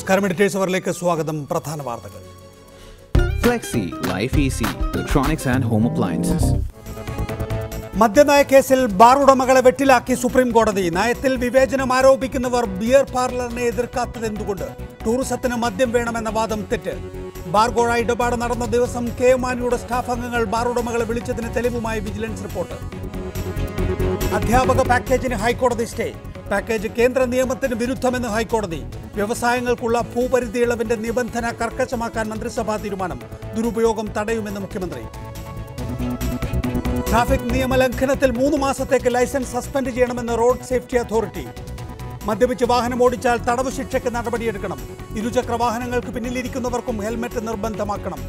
നമസ്കാരം എഡിറ്റേഴ്സ് അവറിലേക്ക് സ്വാഗതം പ്രധാന വാർത്തകൾ Flexi, Life Easy, Electronics and Home Appliances. മദ്യനയ കേസിൽ ബാർ ഉടമകളെ വെട്ടിലാക്കി സുപ്രീം കോടതി നയത്തിൽ വിവേചനം ആരോപിക്കുന്നവർ ബിയർ പാർലറിനെ എതിർക്കാത്തത് എന്തുകൊണ്ട് ടൂറിസത്തിന് മദ്യം വേണമെന്ന വാദം തെറ്റ് ബാർ ഗോഴ ഇടപാട് നടന്ന ദിവസം കെ മാനിയുടെ സ്റ്റാഫ് അംഗങ്ങൾ ബാർ ഉടമകളെ വിളിച്ചതിന് തെളിവുമായി വിജിലൻസ് റിപ്പോർട്ട് അധ്യാപക പാക്കേജിന് ഹൈക്കോടതി സ്റ്റേ പാക്കേജ് കേന്ദ്ര നിയമത്തിന് വിരുദ്ധമെന്ന് ഹൈക്കോടതി വ്യവസായങ്ങൾക്കുള്ള ഭൂപരിധി ഇളവിന്റെ നിബന്ധന കർക്കശമാക്കാൻ മന്ത്രിസഭാ തീരുമാനം ദുരുപയോഗം തടയുമെന്ന് മുഖ്യമന്ത്രി ട്രാഫിക് നിയമലംഘനത്തിൽ മൂന്ന് മാസത്തേക്ക് ലൈസൻസ് സസ്പെൻഡ് ചെയ്യണമെന്ന് റോഡ് സേഫ്റ്റി അതോറിറ്റി മദ്യപിച്ച് വാഹനം ഓടിച്ചാൽ തടവ് ശിക്ഷയ്ക്ക് നടപടിയെടുക്കണം ഇരുചക്ര വാഹനങ്ങൾക്ക് പിന്നിലിരിക്കുന്നവർക്കും ഹെൽമറ്റ് നിർബന്ധമാക്കണം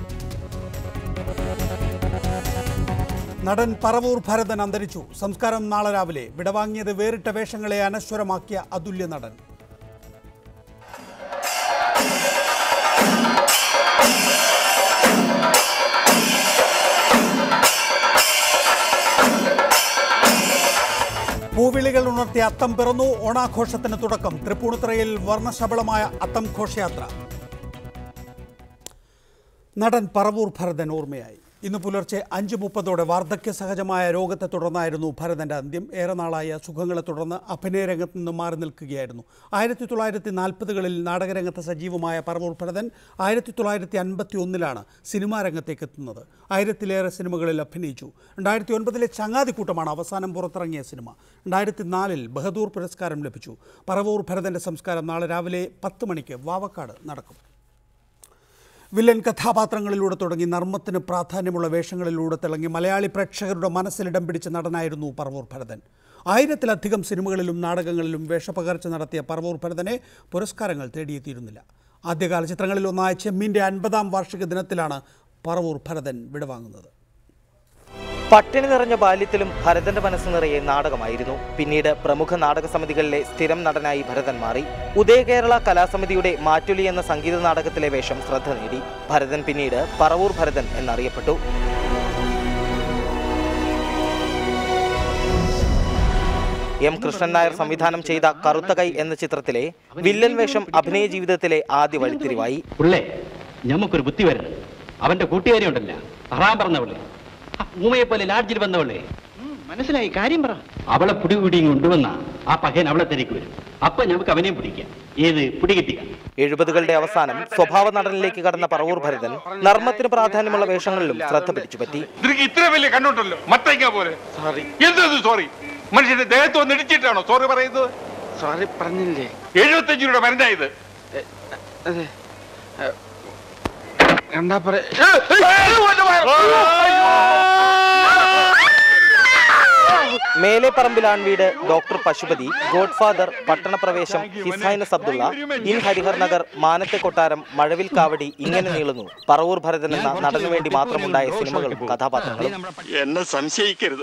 നടൻ പറവൂർ ഭരതൻ അന്തരിച്ചു സംസ്കാരം നാളെ രാവിലെ വിടവാങ്ങിയത് വേറിട്ട വേഷങ്ങളെ അനശ്വരമാക്കിയ അതുല്യ നടൻ പൂവിളികൾ ഉണർത്തിയ അത്തം പിറന്നു ഓണാഘോഷത്തിന് തുടക്കം തൃപ്പൂണിത്തുറയിൽ വർണ്ണശബളമായ അത്തം ഘോഷയാത്ര നടൻ പറവൂർ ഭരതൻ ഓർമ്മയായി ഇന്ന് പുലർച്ചെ അഞ്ച് മുപ്പതോടെ വാർദ്ധക്യ സഹജമായ രോഗത്തെ തുടർന്നായിരുന്നു ഭരതന്റെ അന്ത്യം ഏറെ നാളായ സുഖങ്ങളെ തുടർന്ന് അഭിനയ രംഗത്ത് നിന്ന് മാറി നിൽക്കുകയായിരുന്നു ആയിരത്തി തൊള്ളായിരത്തി നാൽപ്പതുകളിൽ നാടകരംഗത്ത് സജീവമായ പറവൂർ ഭരതൻ ആയിരത്തി തൊള്ളായിരത്തി അൻപത്തി ഒന്നിലാണ് സിനിമാ രംഗത്തേക്ക് എത്തുന്നത് ആയിരത്തിലേറെ സിനിമകളിൽ അഭിനയിച്ചു രണ്ടായിരത്തി ഒൻപതിലെ ചങ്ങാതിക്കൂട്ടമാണ് അവസാനം പുറത്തിറങ്ങിയ സിനിമ രണ്ടായിരത്തി നാലിൽ ബഹദൂർ പുരസ്കാരം ലഭിച്ചു പറവൂർ ഭരതന്റെ സംസ്കാരം നാളെ രാവിലെ പത്ത് മണിക്ക് വാവക്കാട് നടക്കും വില്ലൻ കഥാപാത്രങ്ങളിലൂടെ തുടങ്ങി നർമ്മത്തിന് പ്രാധാന്യമുള്ള വേഷങ്ങളിലൂടെ തിളങ്ങി മലയാളി പ്രേക്ഷകരുടെ മനസ്സിലിടം പിടിച്ച നടനായിരുന്നു പറവൂർ ഭരതൻ ആയിരത്തിലധികം സിനിമകളിലും നാടകങ്ങളിലും വേഷപകർച്ച നടത്തിയ പറവൂർ ഭരതനെ പുരസ്കാരങ്ങൾ തേടിയെത്തിയിരുന്നില്ല ആദ്യകാല ചിത്രങ്ങളിലൊന്നായ ചെമ്മീൻ്റെ അൻപതാം വാർഷിക ദിനത്തിലാണ് പറവൂർ ഭരതൻ വിടവാങ്ങുന്നത് പട്ടിണി നിറഞ്ഞ ബാല്യത്തിലും ഭരതന്റെ മനസ്സ് നിറയെ നാടകമായിരുന്നു പിന്നീട് പ്രമുഖ നാടക സമിതികളിലെ സ്ഥിരം നടനായി ഭരതൻ മാറി ഉദയ കേരള കലാസമിതിയുടെ മാറ്റുലി എന്ന സംഗീത നാടകത്തിലെ വേഷം ശ്രദ്ധ നേടി ഭരതൻ പിന്നീട് പറവൂർ ഭരതൻ എന്നറിയപ്പെട്ടു എം കൃഷ്ണൻ നായർ സംവിധാനം ചെയ്ത കറുത്ത കൈ എന്ന ചിത്രത്തിലെ വില്ലൻ വേഷം അഭിനയ ജീവിതത്തിലെ ആദ്യ വഴിത്തിരിവായി പുള്ളേ ഞമ്മക്കൊരു ബുദ്ധി വരണം അവന്റെ കൂട്ടുകാരി ഉണ്ടല്ല അറാൻ പറഞ്ഞവളെ ആ ഊമയെ പോലെ ലാഡ്ജിൽ വന്നവളെ മനസ്സിലായി കാര്യം പറ അവളെ പിടികൂടിയും കൊണ്ടുവന്ന ആ പഹയൻ അവളെ തിരക്ക് വരും അപ്പൊ നമുക്ക് അവനെയും പിടിക്കാം ഏത് പിടികിട്ടിക എഴുപതുകളുടെ അവസാനം സ്വഭാവ നടനിലേക്ക് കടന്ന പറവൂർ ഭരതൻ നർമ്മത്തിന് പ്രാധാന്യമുള്ള വേഷങ്ങളിലും ശ്രദ്ധ പിടിച്ചുപറ്റി നിനക്ക് ഇത്ര വലിയ കണ്ണുണ്ടല്ലോ മത്തയ്ക്ക പോലെ സോറി എന്തത് സോറി മനുഷ്യന്റെ ദേഹത്ത് വന്ന് ഇടിച്ചിട്ടാണോ സോറി പറയുന്നത് സോറി പറഞ്ഞില്ലേ എഴുപത്തഞ്ച് രൂപയുടെ മരുന്നായത് അതെ എന്താ പറയാ മേലെ പറമ്പിലാൺ വീട് doctor Pasupathi Godfather Pattanapravesham His Highness Abdullah in Harihar Nagar Manathe Kottaram മഴവിൽ കാവടി ഇങ്ങനെ നീളുന്നു പറവൂർ ഭരതൻ എന്ന നടനു വേണ്ടി മാത്രമുണ്ടായ സിനിമകളും കഥാപാത്രങ്ങളും എന്നെ സംശയിക്കരുത്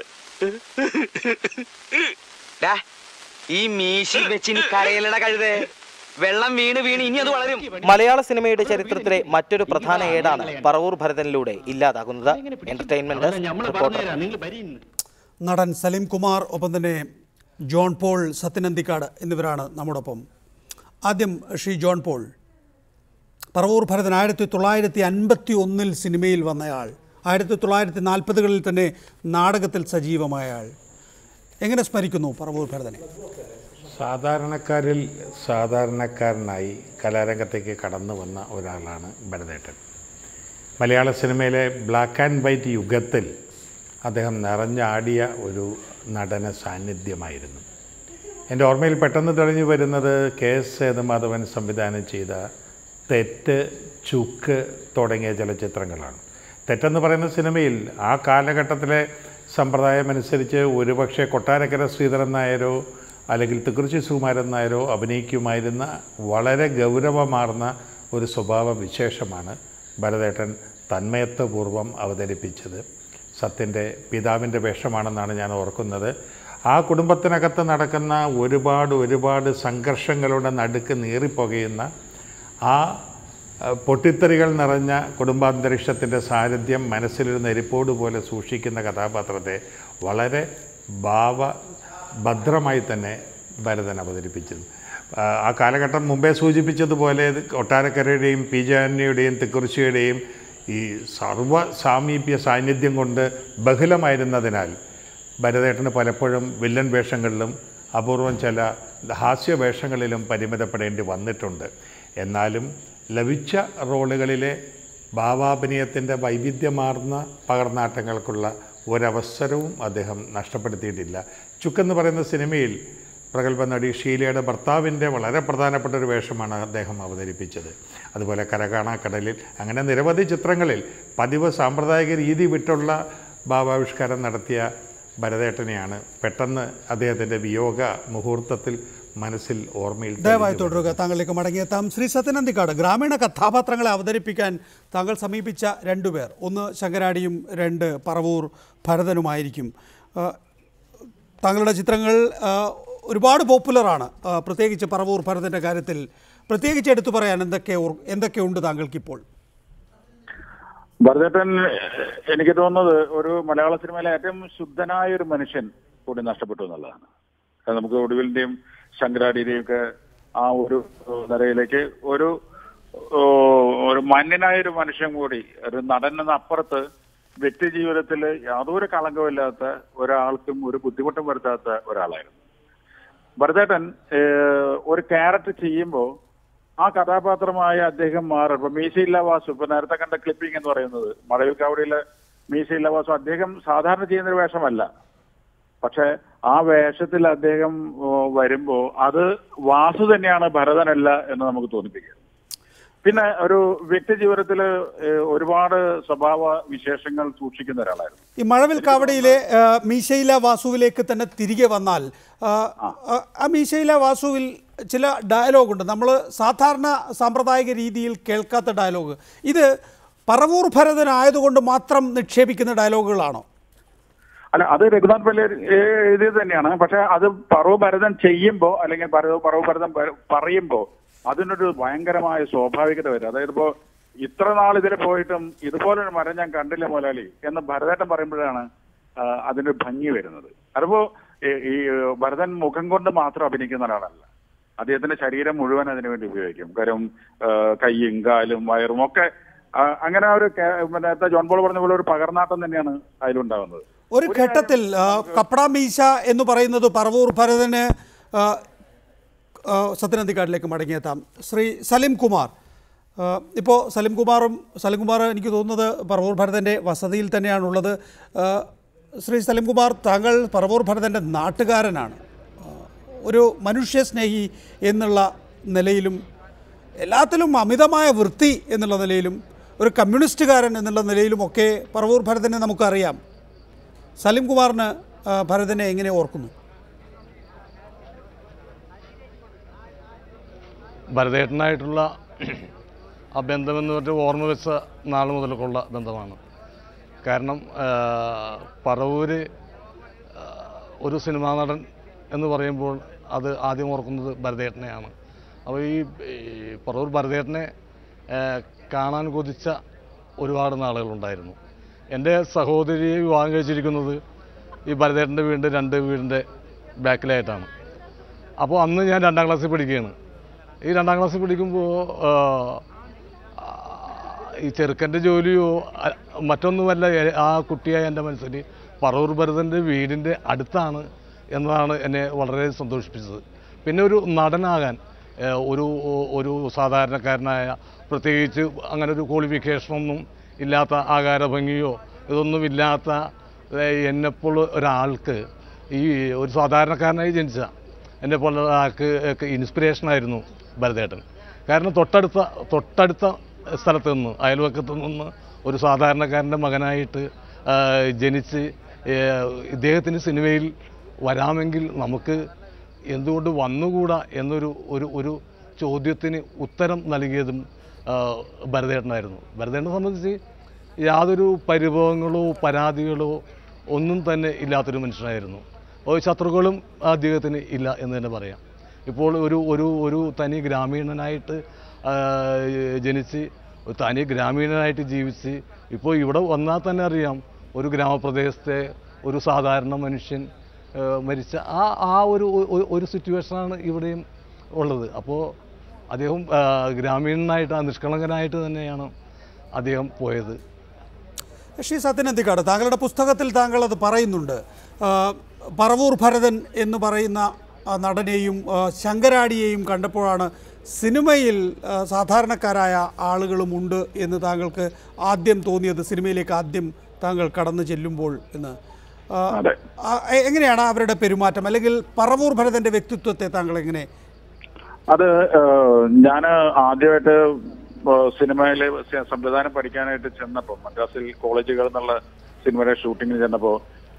ഡാ, ഈ മീശി വെച്ചിനി കരയിലട കഴുതേ വെള്ളം വീണ് വീണ് ഇനി അത് വളരും മലയാള സിനിമയുടെ ചരിത്രത്തിലെ മറ്റൊരു പ്രധാന ഏടാണ് പറവൂർ ഭരതനിലൂടെ ഇല്ലാതാകുന്നത് എന്റർടൈൻമെന്റ് ഡെസ്ക് നമ്മളെ റിപ്പോർട്ടർ പറഞ്ഞുതരാം നിങ്ങൾ വരീന്ന് നടൻ സലീം കുമാർ ഒപ്പം തന്നെ ജോൺ പോൾ സത്യനന്ദിക്കാട് എന്നിവരാണ് നമ്മോടൊപ്പം ആദ്യം ശ്രീ ജോൺ പോൾ പറവൂർ ഭരതൻ ആയിരത്തി തൊള്ളായിരത്തി അൻപത്തി ഒന്നിൽ സിനിമയിൽ വന്നയാൾ ആയിരത്തി തൊള്ളായിരത്തി നാൽപ്പതുകളിൽ തന്നെ നാടകത്തിൽ സജീവമായ ആൾ എങ്ങനെ സ്മരിക്കുന്നു പറവൂർ ഭരതനെ സാധാരണക്കാരിൽ സാധാരണക്കാരനായി കലാരംഗത്തേക്ക് കടന്നു വന്ന ഒരാളാണ് ഭരതേട്ടൻ മലയാള സിനിമയിലെ ബ്ലാക്ക് ആൻഡ് വൈറ്റ് യുഗത്തിൽ അദ്ദേഹം നിറഞ്ഞാടിയ ഒരു നടന സാന്നിധ്യമായിരുന്നു എൻ്റെ ഓർമ്മയിൽ പെട്ടെന്ന് തെളിഞ്ഞു വരുന്നത് കെ എസ് സേതുമാധവൻ സംവിധാനം ചെയ്ത തെറ്റ് ചുക്ക് തുടങ്ങിയ ചലച്ചിത്രങ്ങളാണ് തെറ്റെന്ന് പറയുന്ന സിനിമയിൽ ആ കാലഘട്ടത്തിലെ സമ്പ്രദായമനുസരിച്ച് ഒരുപക്ഷെ കൊട്ടാരക്കര ശ്രീധരൻ നായരോ അല്ലെങ്കിൽ തിക്കുറിച്ചി സുകുമാരൻ നായരോ അഭിനയിക്കുമായിരുന്ന വളരെ ഗൗരവമാർന്ന ഒരു സ്വഭാവ വിശേഷമാണ് ഭരതേട്ടൻ തന്മയത്വപൂർവ്വം അവതരിപ്പിച്ചത് സത്യൻ്റെ പിതാവിൻ്റെ വേഷമാണെന്നാണ് ഞാൻ ഓർക്കുന്നത് ആ കുടുംബത്തിനകത്ത് നടക്കുന്ന ഒരുപാട് ഒരുപാട് സംഘർഷങ്ങളുടെ നടുക്ക് നീറിപ്പുകയുന്ന ആ അഹ്, പൊട്ടിത്തെറികൾ നിറഞ്ഞ കുടുംബാന്തരീക്ഷത്തിൻ്റെ സാന്നിധ്യം മനസ്സിലൊരു നെരിപ്പോട് പോലെ സൂക്ഷിക്കുന്ന കഥാപാത്രത്തെ വളരെ ഭാവ ഭദ്രമായി തന്നെ ഭരതൻ അവതരിപ്പിച്ചത് ആ, ആ കാലഘട്ടം മുമ്പേ സൂചിപ്പിച്ചതുപോലെ ഇത് കൊട്ടാരക്കരയുടെയും പി ജെ ആൻ്റണിയുടെയും തിക്കുറിശിയുടെയും ഈ സർവ സാമീപ്യ സാന്നിധ്യം കൊണ്ട് ബഹുലമായിരുന്നതിനാൽ ഭരതേട്ടന് പലപ്പോഴും വില്ലൻ വേഷങ്ങളിലും അപൂർവം ചില ഹാസ്യ വേഷങ്ങളിലും പരിമിതപ്പെടേണ്ടി വന്നിട്ടുണ്ട് എന്നാലും ലഭിച്ച റോളുകളിലെ ഭാവാഭിനയത്തിൻ്റെ വൈവിധ്യമാർന്ന പകർന്നാട്ടങ്ങൾക്കുള്ള ഒരവസരവും അദ്ദേഹം നഷ്ടപ്പെടുത്തിയിട്ടില്ല ചുക്കെന്ന് പറയുന്ന സിനിമയിൽ പ്രഗത്ഭ നടി ഷീലയുടെ ഭർത്താവിൻ്റെ വളരെ പ്രധാനപ്പെട്ട ഒരു വേഷമാണ് അദ്ദേഹം അവതരിപ്പിച്ചത് അതുപോലെ കരകാണ കടലിൽ അങ്ങനെ നിരവധി ചിത്രങ്ങളിൽ പതിവ് സാമ്പ്രദായിക രീതി വിട്ടുള്ള ഭാവാവിഷ്കാരം നടത്തിയ ഭരതേട്ടനെയാണ് പെട്ടെന്ന് അദ്ദേഹത്തിൻ്റെ വിയോഗ മുഹൂർത്തത്തിൽ മനസ്സിൽ ഓർമ്മയിൽ ദയവായി തെളിഞ്ഞു തുടരുക താങ്കളിലേക്ക് മടങ്ങിയെത്താം ശ്രീ സത്യനന്ദിക്കാട് ഗ്രാമീണ കഥാപാത്രങ്ങളെ അവതരിപ്പിക്കാൻ താങ്കൾ സമീപിച്ച രണ്ടുപേർ ഒന്ന് ശങ്കരാടിയും രണ്ട് പറവൂർ ഭരതനുമായിരിക്കും ആ, താങ്കളുടെ ചിത്രങ്ങൾ ആ, ഒരുപാട് പോപ്പുലറാണ് ആ, പ്രത്യേകിച്ച് പറവൂർ ഭരതൻ്റെ കാര്യത്തിൽ പ്രത്യേകിച്ച് എടുത്തു പറയാൻ എന്തൊക്കെ ഓർ- എന്തൊക്കെയുണ്ട് താങ്കൾക്കിപ്പോൾ ഭരതേട്ടൻ എനിക്ക് തോന്നുന്നത് ഒരു മലയാള സിനിമയിലെ ഏറ്റവും ശുദ്ധനായ ഒരു മനുഷ്യൻ കൂടി നഷ്ടപ്പെട്ടു എന്നുള്ളതാണ് അത് നമുക്ക് ഒടുവിലിന്റെയും ശങ്കരാടിയുടെയും ഒക്കെ ആ ഒരു നിരയിലേക്ക് ഒരു ഓ, ഒരു മന്യനായ ഒരു മനുഷ്യൻ കൂടി ഒരു നടൻ എന്ന അപ്പുറത്ത് വ്യക്തി ജീവിതത്തിൽ യാതൊരു കളങ്കമില്ലാത്ത ഒരാൾക്കും ഒരു ബുദ്ധിമുട്ടും വരുത്താത്ത ഒരാളായിരുന്നു ഭരതേട്ടൻ ഏഹ്, ഒരു ക്യാരക്ടർ ചെയ്യുമ്പോൾ ആ കഥാപാത്രമായ അദ്ദേഹം മാറും ഇപ്പൊ മീശയില്ല വാസു ഇപ്പൊ നേരത്തെ കണ്ട ക്ലിപ്പിംഗ് എന്ന് പറയുന്നത് മഴവിൽ കാവടിയിലെ മീശയില്ല വാസു അദ്ദേഹം സാധാരണ ചെയ്യുന്ന ഒരു വേഷമല്ല പക്ഷെ ആ വേഷത്തിൽ അദ്ദേഹം ഓ, വരുമ്പോ അത് വാസു തന്നെയാണ് ഭരതനല്ല എന്ന് നമുക്ക് തോന്നിപ്പിക്കുക പിന്നെ ഒരു വ്യക്തി ജീവിതത്തിൽ ഒരുപാട് സ്വഭാവ വിശേഷങ്ങൾ സൂക്ഷിക്കുന്ന ഒരാളായിരുന്നു ഈ മഴവിൽ കാവടിയിലെ ആ, മീശയില വാസുവിലേക്ക് തന്നെ തിരികെ വന്നാൽ ആ, ആ, ആ മീശയില വാസുവിൽ ചില ഡയലോഗുണ്ട് നമ്മൾ സാധാരണ സാമ്പ്രദായിക രീതിയിൽ കേൾക്കാത്ത ഡയലോഗ് ഇത് പറവൂർ ഭരതനായതുകൊണ്ട് മാത്രം നിക്ഷേപിക്കുന്ന ഡയലോഗുകളാണോ അല്ല അത് രഘുനാഥ് പള്ളി എഴുതിയത് തന്നെയാണ് പക്ഷെ അത് പറവ് ഭരതൻ ചെയ്യുമ്പോ അല്ലെങ്കിൽ പറവ് പറവ് ഭരതൻ പ- പറയുമ്പോ അതിനൊരു ഭയങ്കരമായ സ്വാഭാവികത വരും അതായത് ഇപ്പോ ഇത്ര നാൾ ഇതിൽ പോയിട്ടും ഇതുപോലൊരു മരം ഞാൻ കണ്ടില്ല മുതലാളി എന്ന് ഭരതേട്ടൻ പറയുമ്പോഴാണ് ആ, അതിനൊരു ഭംഗി വരുന്നത് അതിപ്പോ ഈ- ഈ ഭരതൻ മുഖം കൊണ്ട് മാത്രം അഭിനയിക്കുന്ന ഒരാളല്ല അദ്ദേഹത്തിന്റെ ശരീരം മുഴുവൻ അതിനു വേണ്ടി ഉപയോഗിക്കും കാര്യം ആ, കൈയും കാലും വയറും ഒക്കെ ആ, അങ്ങനെ ആ ഒരു കേ- നേരത്തെ ജോൺ പോൾ പറഞ്ഞ പോലെ ഒരു പകർന്നാട്ടം തന്നെയാണ് അതിലുണ്ടാകുന്നത് ഒരു ഘട്ടത്തിൽ ആ, കപ്പട മീശ എന്ന് പറയുന്നത് പറവൂർ ഭരതന് ആ, ആ, സത്യനന്ദിക്കാട്ടിലേക്ക് മടങ്ങിയെത്താം ശ്രീ സലിം കുമാർ ഇപ്പോൾ സലിം കുമാറും സലിം കുമാർ എനിക്ക് തോന്നുന്നത് പറവൂർ ഭരതൻ്റെ വസതിയിൽ തന്നെയാണുള്ളത് ആ, ശ്രീ സലിം കുമാർ താങ്കൾ പറവൂർ ഭരതൻ്റെ നാട്ടുകാരനാണ് ആ, ഒരു മനുഷ്യസ്നേഹി എന്നുള്ള നിലയിലും എല്ലാത്തിലും അമിതമായ വൃത്തി എന്നുള്ള നിലയിലും ഒരു കമ്മ്യൂണിസ്റ്റുകാരൻ എന്നുള്ള നിലയിലുമൊക്കെ പറവൂർ ഭരതനെ നമുക്കറിയാം സലിം കുമാറിന് ആ, ഭരതനെ എങ്ങനെ ഓർക്കുന്നു ഭരതേട്ടനായിട്ടുള്ള ആ ബന്ധമെന്ന് പറഞ്ഞാൽ ഓർമ്മ വെച്ച നാൾ മുതൽക്കുള്ള ബന്ധമാണ് കാരണം ആ, പറവൂര് ആ, ഒരു സിനിമാ നടൻ എന്ന് പറയുമ്പോൾ അത് ആദ്യം ഓർക്കുന്നത് ഭരതേട്ടനെയാണ് അപ്പോൾ ഈ ഈ പറവൂർ ഭരതേട്ടനെ ആ, കാണാൻ കൊതിച്ച ഒരുപാട് നാളുകളുണ്ടായിരുന്നു എൻ്റെ സഹോദരിയെ വിവാഹം കഴിച്ചിരിക്കുന്നത് ഈ ഭരതേട്ടൻ്റെ വീടിൻ്റെ രണ്ട് വീടിൻ്റെ ബാക്കിലായിട്ടാണ് അപ്പോൾ അന്ന് ഞാൻ രണ്ടാം ക്ലാസ്സിൽ പഠിക്കുകയാണ് ഈ രണ്ടാം ക്ലാസ്സിൽ പഠിക്കുമ്പോൾ ഈ ചെറുക്കൻ്റെ ജോലിയോ അ- മറ്റൊന്നുമല്ല എ- ആ കുട്ടിയായ എൻ്റെ മനസ്സിൽ പറവൂർ ഭരതൻ്റെ വീടിൻ്റെ അടുത്താണ് എന്നതാണ് എന്നെ വളരെ സന്തോഷിപ്പിച്ചത് പിന്നെ ഒരു നടനാകാൻ ഏഹ്, ഒരു ഒരു സാധാരണക്കാരനായ പ്രത്യേകിച്ച് അങ്ങനെ ഒരു ക്വാളിഫിക്കേഷനൊന്നും ഇല്ലാത്ത ആകാര ഭംഗിയോ ഇതൊന്നും ഇല്ലാത്ത ഏഹ്, എന്നെപ്പോൾ ഒരാൾക്ക് ഈ ഒരു സാധാരണക്കാരനായി ജനിച്ച എന്നെ പോലെ ആൾക്ക് ഒക്കെ ഇൻസ്പിറേഷനായിരുന്നു ഭരതേട്ടൻ കാരണം തൊട്ടടുത്ത തൊട്ടടുത്ത സ്ഥലത്ത് നിന്ന് അയൽവക്കത്ത് നിന്ന് ഒരു സാധാരണക്കാരൻ്റെ മകനായിട്ട് ആ, ജനിച്ച് ഏ, ഇദ്ദേഹത്തിന് സിനിമയിൽ വരാമെങ്കിൽ നമുക്ക് എന്തുകൊണ്ട് വന്നുകൂടാ എന്നൊരു ഒരു ഒരു ചോദ്യത്തിന് ഉത്തരം നൽകിയതും ആ, ഭരതേട്ടനായിരുന്നു ഭരതേട്ടനെ സംബന്ധിച്ച് യാതൊരു പരിഭവങ്ങളോ പരാതികളോ ഒന്നും തന്നെ ഇല്ലാത്തൊരു മനുഷ്യനായിരുന്നു ഒരു ശത്രുക്കളും അദ്ദേഹത്തിന് ഇല്ല എന്ന് തന്നെ പറയാം ഇപ്പോൾ ഒരു ഒരു ഒരു തനി ഗ്രാമീണനായിട്ട് ആ, ജനിച്ച് ഒരു തനി ഗ്രാമീണനായിട്ട് ജീവിച്ച് ഇപ്പോൾ ഇവിടെ വന്നാൽ തന്നെ അറിയാം ഒരു ഗ്രാമപ്രദേശത്തെ ഒരു സാധാരണ മനുഷ്യൻ ആ, മരിച്ച ആ ആ ഒരു ഒരു- ഒരു സിറ്റുവേഷനാണ് ഇവിടെയും ഉള്ളത് അപ്പോൾ അദ്ദേഹം ആ, ഗ്രാമീണനായിട്ട് ആ നിഷ്കളങ്കനായിട്ട് തന്നെയാണ് അദ്ദേഹം പോയത് ശ്രീ സത്യനന്ദിക്കാട് താങ്കളുടെ പുസ്തകത്തിൽ താങ്കൾ അത് പറയുന്നുണ്ട് ആ, പറവൂർ ഭരതൻ എന്ന് പറയുന്ന ആ നടനെയും ആ, ശങ്കരാടിയെയും കണ്ടപ്പോഴാണ് സിനിമയിൽ ആ, സാധാരണക്കാരായ ആളുകളും ഉണ്ട് എന്ന് താങ്കൾക്ക് ആദ്യം തോന്നിയത് സിനിമയിലേക്ക് ആദ്യം താങ്കൾ കടന്നു ചെല്ലുമ്പോൾ എന്ന് ആ, അതെ. ആ, എ- എങ്ങനെയാണ് അവരുടെ പെരുമാറ്റം അല്ലെങ്കിൽ പറവൂർ ഭരതൻ്റെ വ്യക്തിത്വത്തെ താങ്കൾ എങ്ങനെ അത് ഞാൻ ആദ്യമായിട്ട് സിനിമയിൽ സംവിധാനം പഠിക്കാനായിട്ട് ചെന്നപ്പോൾ മദ്രാസിൽ കോളേജുകൾ എന്നുള്ള സിനിമയുടെ ഷൂട്ടിങ്ങിന് ചെന്നപ്പോൾ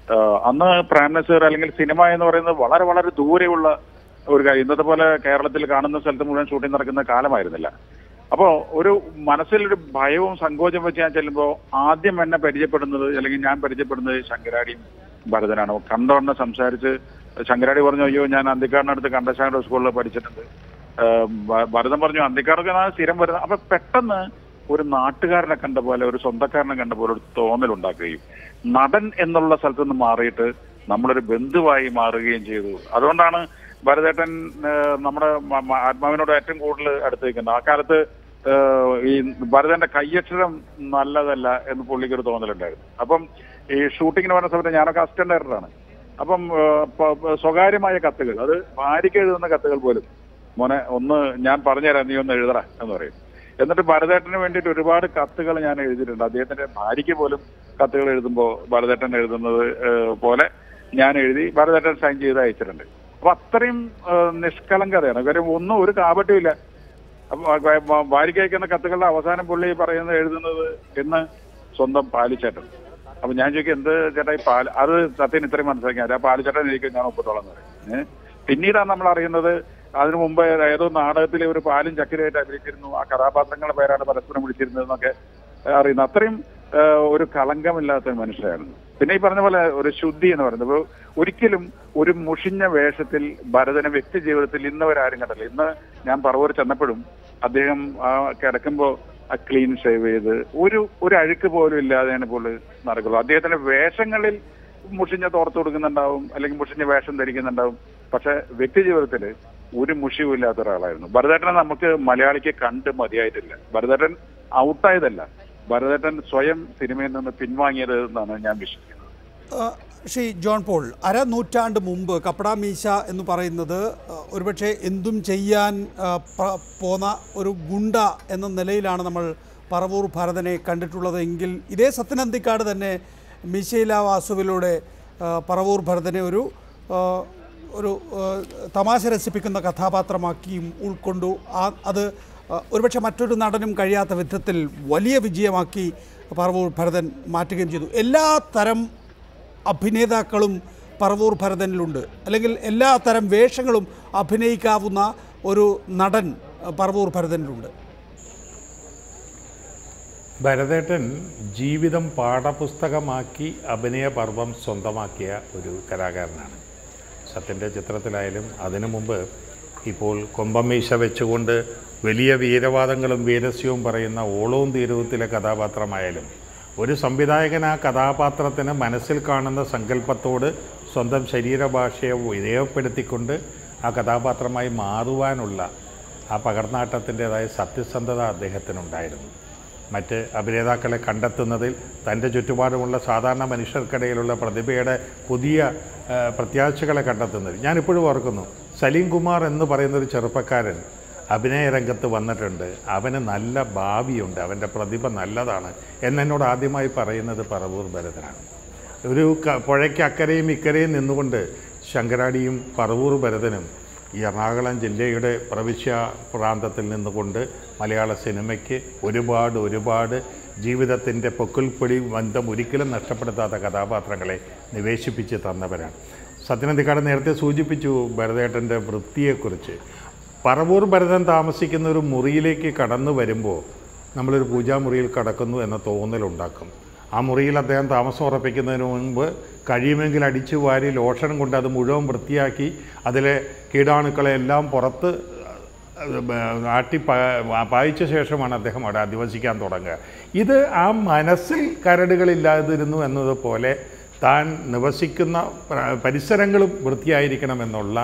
അന്ന് പ്രൈം മിനിസ്റ്റർ അല്ലെങ്കിൽ സിനിമ എന്ന് പറയുന്നത് വളരെ വളരെ ദൂരെയുള്ള ഒരു കാര്യം ഇന്നത്തെ പോലെ കേരളത്തിൽ കാണുന്ന സ്ഥലത്ത് മുഴുവൻ ഷൂട്ടിംഗ് നടക്കുന്ന കാലമായിരുന്നില്ല അപ്പോൾ ഒരു മനസ്സിലൊരു ഭയവും സങ്കോചം വെച്ച് ഞാൻ ചെല്ലുമ്പോൾ ആദ്യം എന്നെ പരിചയപ്പെടുന്നത് അല്ലെങ്കിൽ ഞാൻ പരിചയപ്പെടുന്നത് ശങ്കരാടിയും ഭരതനാണ് കണ്ടോണ്ടെ സംസാരിച്ച് ശങ്കരാടി പറഞ്ഞു അയ്യോ ഞാൻ അന്തിക്കാടിനടുത്ത് കണ്ടശാങ്കര സ്കൂളിൽ പഠിച്ചിട്ടുണ്ട് ഏഹ് ഭ- ഭരതൻ പറഞ്ഞു അന്തിക്കാടൊക്കെ ഞാൻ സ്ഥിരം വരുന്നത് അപ്പൊ പെട്ടെന്ന് ഒരു നാട്ടുകാരനെ കണ്ട പോലെ ഒരു സ്വന്തക്കാരനെ കണ്ട പോലെ ഒരു തോന്നലുണ്ടാക്കുകയും നടൻ എന്നുള്ള സ്ഥലത്ത് നിന്ന് മാറിയിട്ട് നമ്മളൊരു ബന്ധുവായി മാറുകയും ചെയ്തു അതുകൊണ്ടാണ് ഭരതേട്ടൻ ഏഹ് നമ്മുടെ മ- മ- ആത്മാവിനോട് ഏറ്റവും കൂടുതൽ അടുത്ത് നിൽക്കുന്നത് ആ കാലത്ത് ഏഹ് ഈ ഭരതന്റെ കയ്യക്ഷരം നല്ലതല്ല എന്ന് പുള്ളിക്കൊരു തോന്നലുണ്ടായിരുന്നു അപ്പം ഈ ഷൂട്ടിങ്ങിന് വരുന്ന സമയത്ത് ഞാനൊക്കെ അസിസ്റ്റന്റ് ഡയറക്ടറാണ് അപ്പം ഏഹ് പ- പ- സ്വകാര്യമായ കത്തുകൾ അത് ഭാര്യയ്ക്ക് എഴുതുന്ന കത്തുകൾ പോലും മോനെ ഒന്ന് ഞാൻ പറഞ്ഞുതരാം നീ ഒന്ന് എഴുതറ എന്ന് പറയും എന്നിട്ട് ഭരതേട്ടന് വേണ്ടിയിട്ട് ഒരുപാട് കത്തുകൾ ഞാൻ എഴുതിയിട്ടുണ്ട് അദ്ദേഹത്തിന്റെ ഭാര്യയ്ക്ക് പോലും കത്തുകൾ എഴുതുമ്പോൾ ഭരതേട്ടൻ എഴുതുന്നത് ഏഹ് പോലെ ഞാൻ എഴുതി ഭരതേട്ടൻ സൈൻ ചെയ്ത് അയച്ചിട്ടുണ്ട് അപ്പൊ അത്രയും ഏഹ് നിഷ്കളങ്കതയാണ് കാര്യം ഒന്നും ഒരു കാപട്യമില്ല അപ്പൊ ഭ- ഭ- ഭാര്യയ്ക്ക് അയക്കുന്ന കത്തുകളുടെ അവസാനം പുള്ളി പറയുന്നത് എഴുതുന്നത് എന്ന് സ്വന്തം പാലിച്ചേട്ടൻ അപ്പൊ ഞാൻ ചോദിക്കും എന്ത് ചേട്ടാ ഈ പാൽ അത് സത്യം ഇത്രയും മനസ്സിലാക്കി ആ പാലിച്ചേട്ടൻ എനിക്ക് ഞാൻ ഒപ്പിട്ടോളാം എന്ന് പറയും ഏഹ് പിന്നീടാണ് നമ്മൾ അറിയുന്നത് അതിനു മുമ്പ് ഏതോ നാടകത്തിലെ ഒരു പാലും ചക്കരയായിട്ട് അഭിനയിച്ചിരുന്നു ആ കഥാപാത്രങ്ങളുടെ പേരാണ് പരസ്പരം വിളിച്ചിരുന്നതെന്നൊക്കെ അറിയുന്നു അത്രയും ഏഹ്, ഒരു കളങ്കമില്ലാത്ത ഒരു മനുഷ്യരായിരുന്നു പിന്നെ ഈ പറഞ്ഞ പോലെ ഒരു ശുദ്ധി എന്ന് പറയുന്നത് ഇപ്പൊ ഒരിക്കലും ഒരു മുഷിഞ്ഞ വേഷത്തിൽ ഭരതനെ വ്യക്തി ജീവിതത്തിൽ ഇന്നവരാരും കണ്ടില്ല ഇന്ന് ഞാൻ പറവൂർ ചെന്നപ്പോഴും അദ്ദേഹം ആ കിടക്കുമ്പോ ആ ക്ലീൻ ഷേവ് ചെയ്ത് ഒരു ഒരു അഴുക്ക് പോലും ഇല്ലാതെയാണ് പുള്ളി നടക്കുള്ളൂ അദ്ദേഹത്തിന്റെ വേഷങ്ങളിൽ മുഷിഞ്ഞ തോർത്ത് കൊടുക്കുന്നുണ്ടാവും അല്ലെങ്കിൽ മുഷിഞ്ഞ വേഷം ധരിക്കുന്നുണ്ടാവും പക്ഷെ വ്യക്തി ജീവിതത്തിൽ ഒരു മുഷിവും ഇല്ലാത്ത ഒരാളായിരുന്നു ഭരതേട്ടനെ നമുക്ക് മലയാളിക്ക് കണ്ട് മതിയായിട്ടില്ല ഭരതേട്ടൻ ഔട്ടായതല്ല ഭരതേട്ടൻ സ്വയം സിനിമയിൽ നിന്ന് പിൻവാങ്ങിയത് എന്നാണ് ഞാൻ വിശ്വസിക്കുന്നത് ആ, ശ്രീ ജോൺ പോൾ അര നൂറ്റാണ്ട് മുമ്പ് കപ്പട മീശ എന്ന് പറയുന്നത് ആ, ഒരുപക്ഷെ എന്തും ചെയ്യാൻ ആ, പ- പോന്ന ഒരു ഗുണ്ട എന്ന നിലയിലാണ് നമ്മൾ പറവൂർ ഭരതനെ കണ്ടിട്ടുള്ളത് എങ്കിൽ ഇതേ സത്യനന്ദിക്കാട് തന്നെ മീശയില വാസുവിലൂടെ ആ, പറവൂർ ഭരതനെ ഒരു ആ, ഒരു ആ, തമാശ രസിപ്പിക്കുന്ന കഥാപാത്രമാക്കിയും ഉൾക്കൊണ്ടു ആ അത് ആ, ഒരുപക്ഷെ മറ്റൊരു നടനും കഴിയാത്ത വിധത്തിൽ വലിയ വിജയമാക്കി പറവൂർ ഭരതൻ മാറ്റുകയും ചെയ്തു എല്ലാ തരം അഭിനേതാക്കളും പറവൂർ ഭരതനിലുണ്ട് അല്ലെങ്കിൽ എല്ലാ തരം വേഷങ്ങളും അഭിനയിക്കാവുന്ന ഒരു നടൻ അഹ്, പറവൂർ ഭരതനിലുണ്ട് ഭരതേട്ടൻ ജീവിതം പാഠപുസ്തകമാക്കി അഭിനയപർവം സ്വന്തമാക്കിയ ഒരു കലാകാരനാണ് സത്യൻ്റെ ചിത്രത്തിലായാലും അതിനു മുമ്പ് ഇപ്പോൾ കൊമ്പമീശ വെച്ചുകൊണ്ട് വലിയ വീരവാദങ്ങളും വീരസ്യവും പറയുന്ന ഓളവും തീരൂത്തിലെ കഥാപാത്രമായാലും ഒരു സംവിധായകൻ ആ കഥാപാത്രത്തിന് മനസ്സിൽ കാണുന്ന സങ്കല്പത്തോട് സ്വന്തം ശരീരഭാഷയെ വിധേയപ്പെടുത്തിക്കൊണ്ട് ആ കഥാപാത്രമായി മാറുവാനുള്ള ആ പകർന്നാട്ടത്തിൻ്റെതായ സത്യസന്ധത അദ്ദേഹത്തിനുണ്ടായിരുന്നു മറ്റ് അഭിനേതാക്കളെ കണ്ടെത്തുന്നതിൽ തൻ്റെ ചുറ്റുപാടുമുള്ള സാധാരണ മനുഷ്യർക്കിടയിലുള്ള പ്രതിഭയുടെ പുതിയ ആ, പ്രത്യാശകളെ കണ്ടെത്തുന്നതിൽ ഞാനിപ്പോഴും ഓർക്കുന്നു സലീം കുമാർ എന്ന് പറയുന്ന ഒരു ചെറുപ്പക്കാരൻ അഭിനയ രംഗത്ത് വന്നിട്ടുണ്ട് അവന് നല്ല ഭാവിയുണ്ട് അവൻ്റെ പ്രതിഭ നല്ലതാണ് എന്നെന്നോട് ആദ്യമായി പറയുന്നത് പറവൂർ ഭരതനാണ് ഒരു ക- പുഴയ്ക്ക് അക്കരയും ഇക്കരയും നിന്നുകൊണ്ട് ശങ്കരാടിയും പറവൂർ ഭരതനും ഈ എറണാകുളം ജില്ലയുടെ പ്രവിശ്യ പ്രാന്തത്തിൽ നിന്നുകൊണ്ട് മലയാള സിനിമയ്ക്ക് ഒരുപാട് ഒരുപാട് ജീവിതത്തിൻ്റെ പൊക്കിൾപ്പൊടി ബന്ധം ഒരിക്കലും നഷ്ടപ്പെടുത്താത്ത കഥാപാത്രങ്ങളെ നിവേശിപ്പിച്ച് തന്നവരാണ് സത്യനന്ദിക്കാട് നേരത്തെ സൂചിപ്പിച്ചു ഭരതേട്ടൻ്റെ വൃത്തിയെക്കുറിച്ച് പറവൂർ ഭരതൻ താമസിക്കുന്ന ഒരു മുറിയിലേക്ക് കടന്നു വരുമ്പോൾ നമ്മളൊരു പൂജാമുറിയിൽ കടക്കുന്നു എന്ന തോന്നലുണ്ടാക്കും ആ മുറിയിൽ അദ്ദേഹം താമസം ഉറപ്പിക്കുന്നതിന് മുൻപ് കഴിയുമെങ്കിൽ അടിച്ചു വാരി ലോഷൻ കൊണ്ട് അത് മുഴുവൻ വൃത്തിയാക്കി അതിലെ കീടാണുക്കളെ എല്ലാം പുറത്ത് ആട്ടി പ- പായിച്ച ശേഷമാണ് അദ്ദേഹം അവിടെ അധിവസിക്കാൻ തുടങ്ങുക ഇത് ആ മനസ്സിൽ കരടുകളില്ലാതിരുന്നു എന്നതുപോലെ താൻ നിവസിക്കുന്ന പ്ര- പരിസരങ്ങളും വൃത്തിയായിരിക്കണമെന്നുള്ള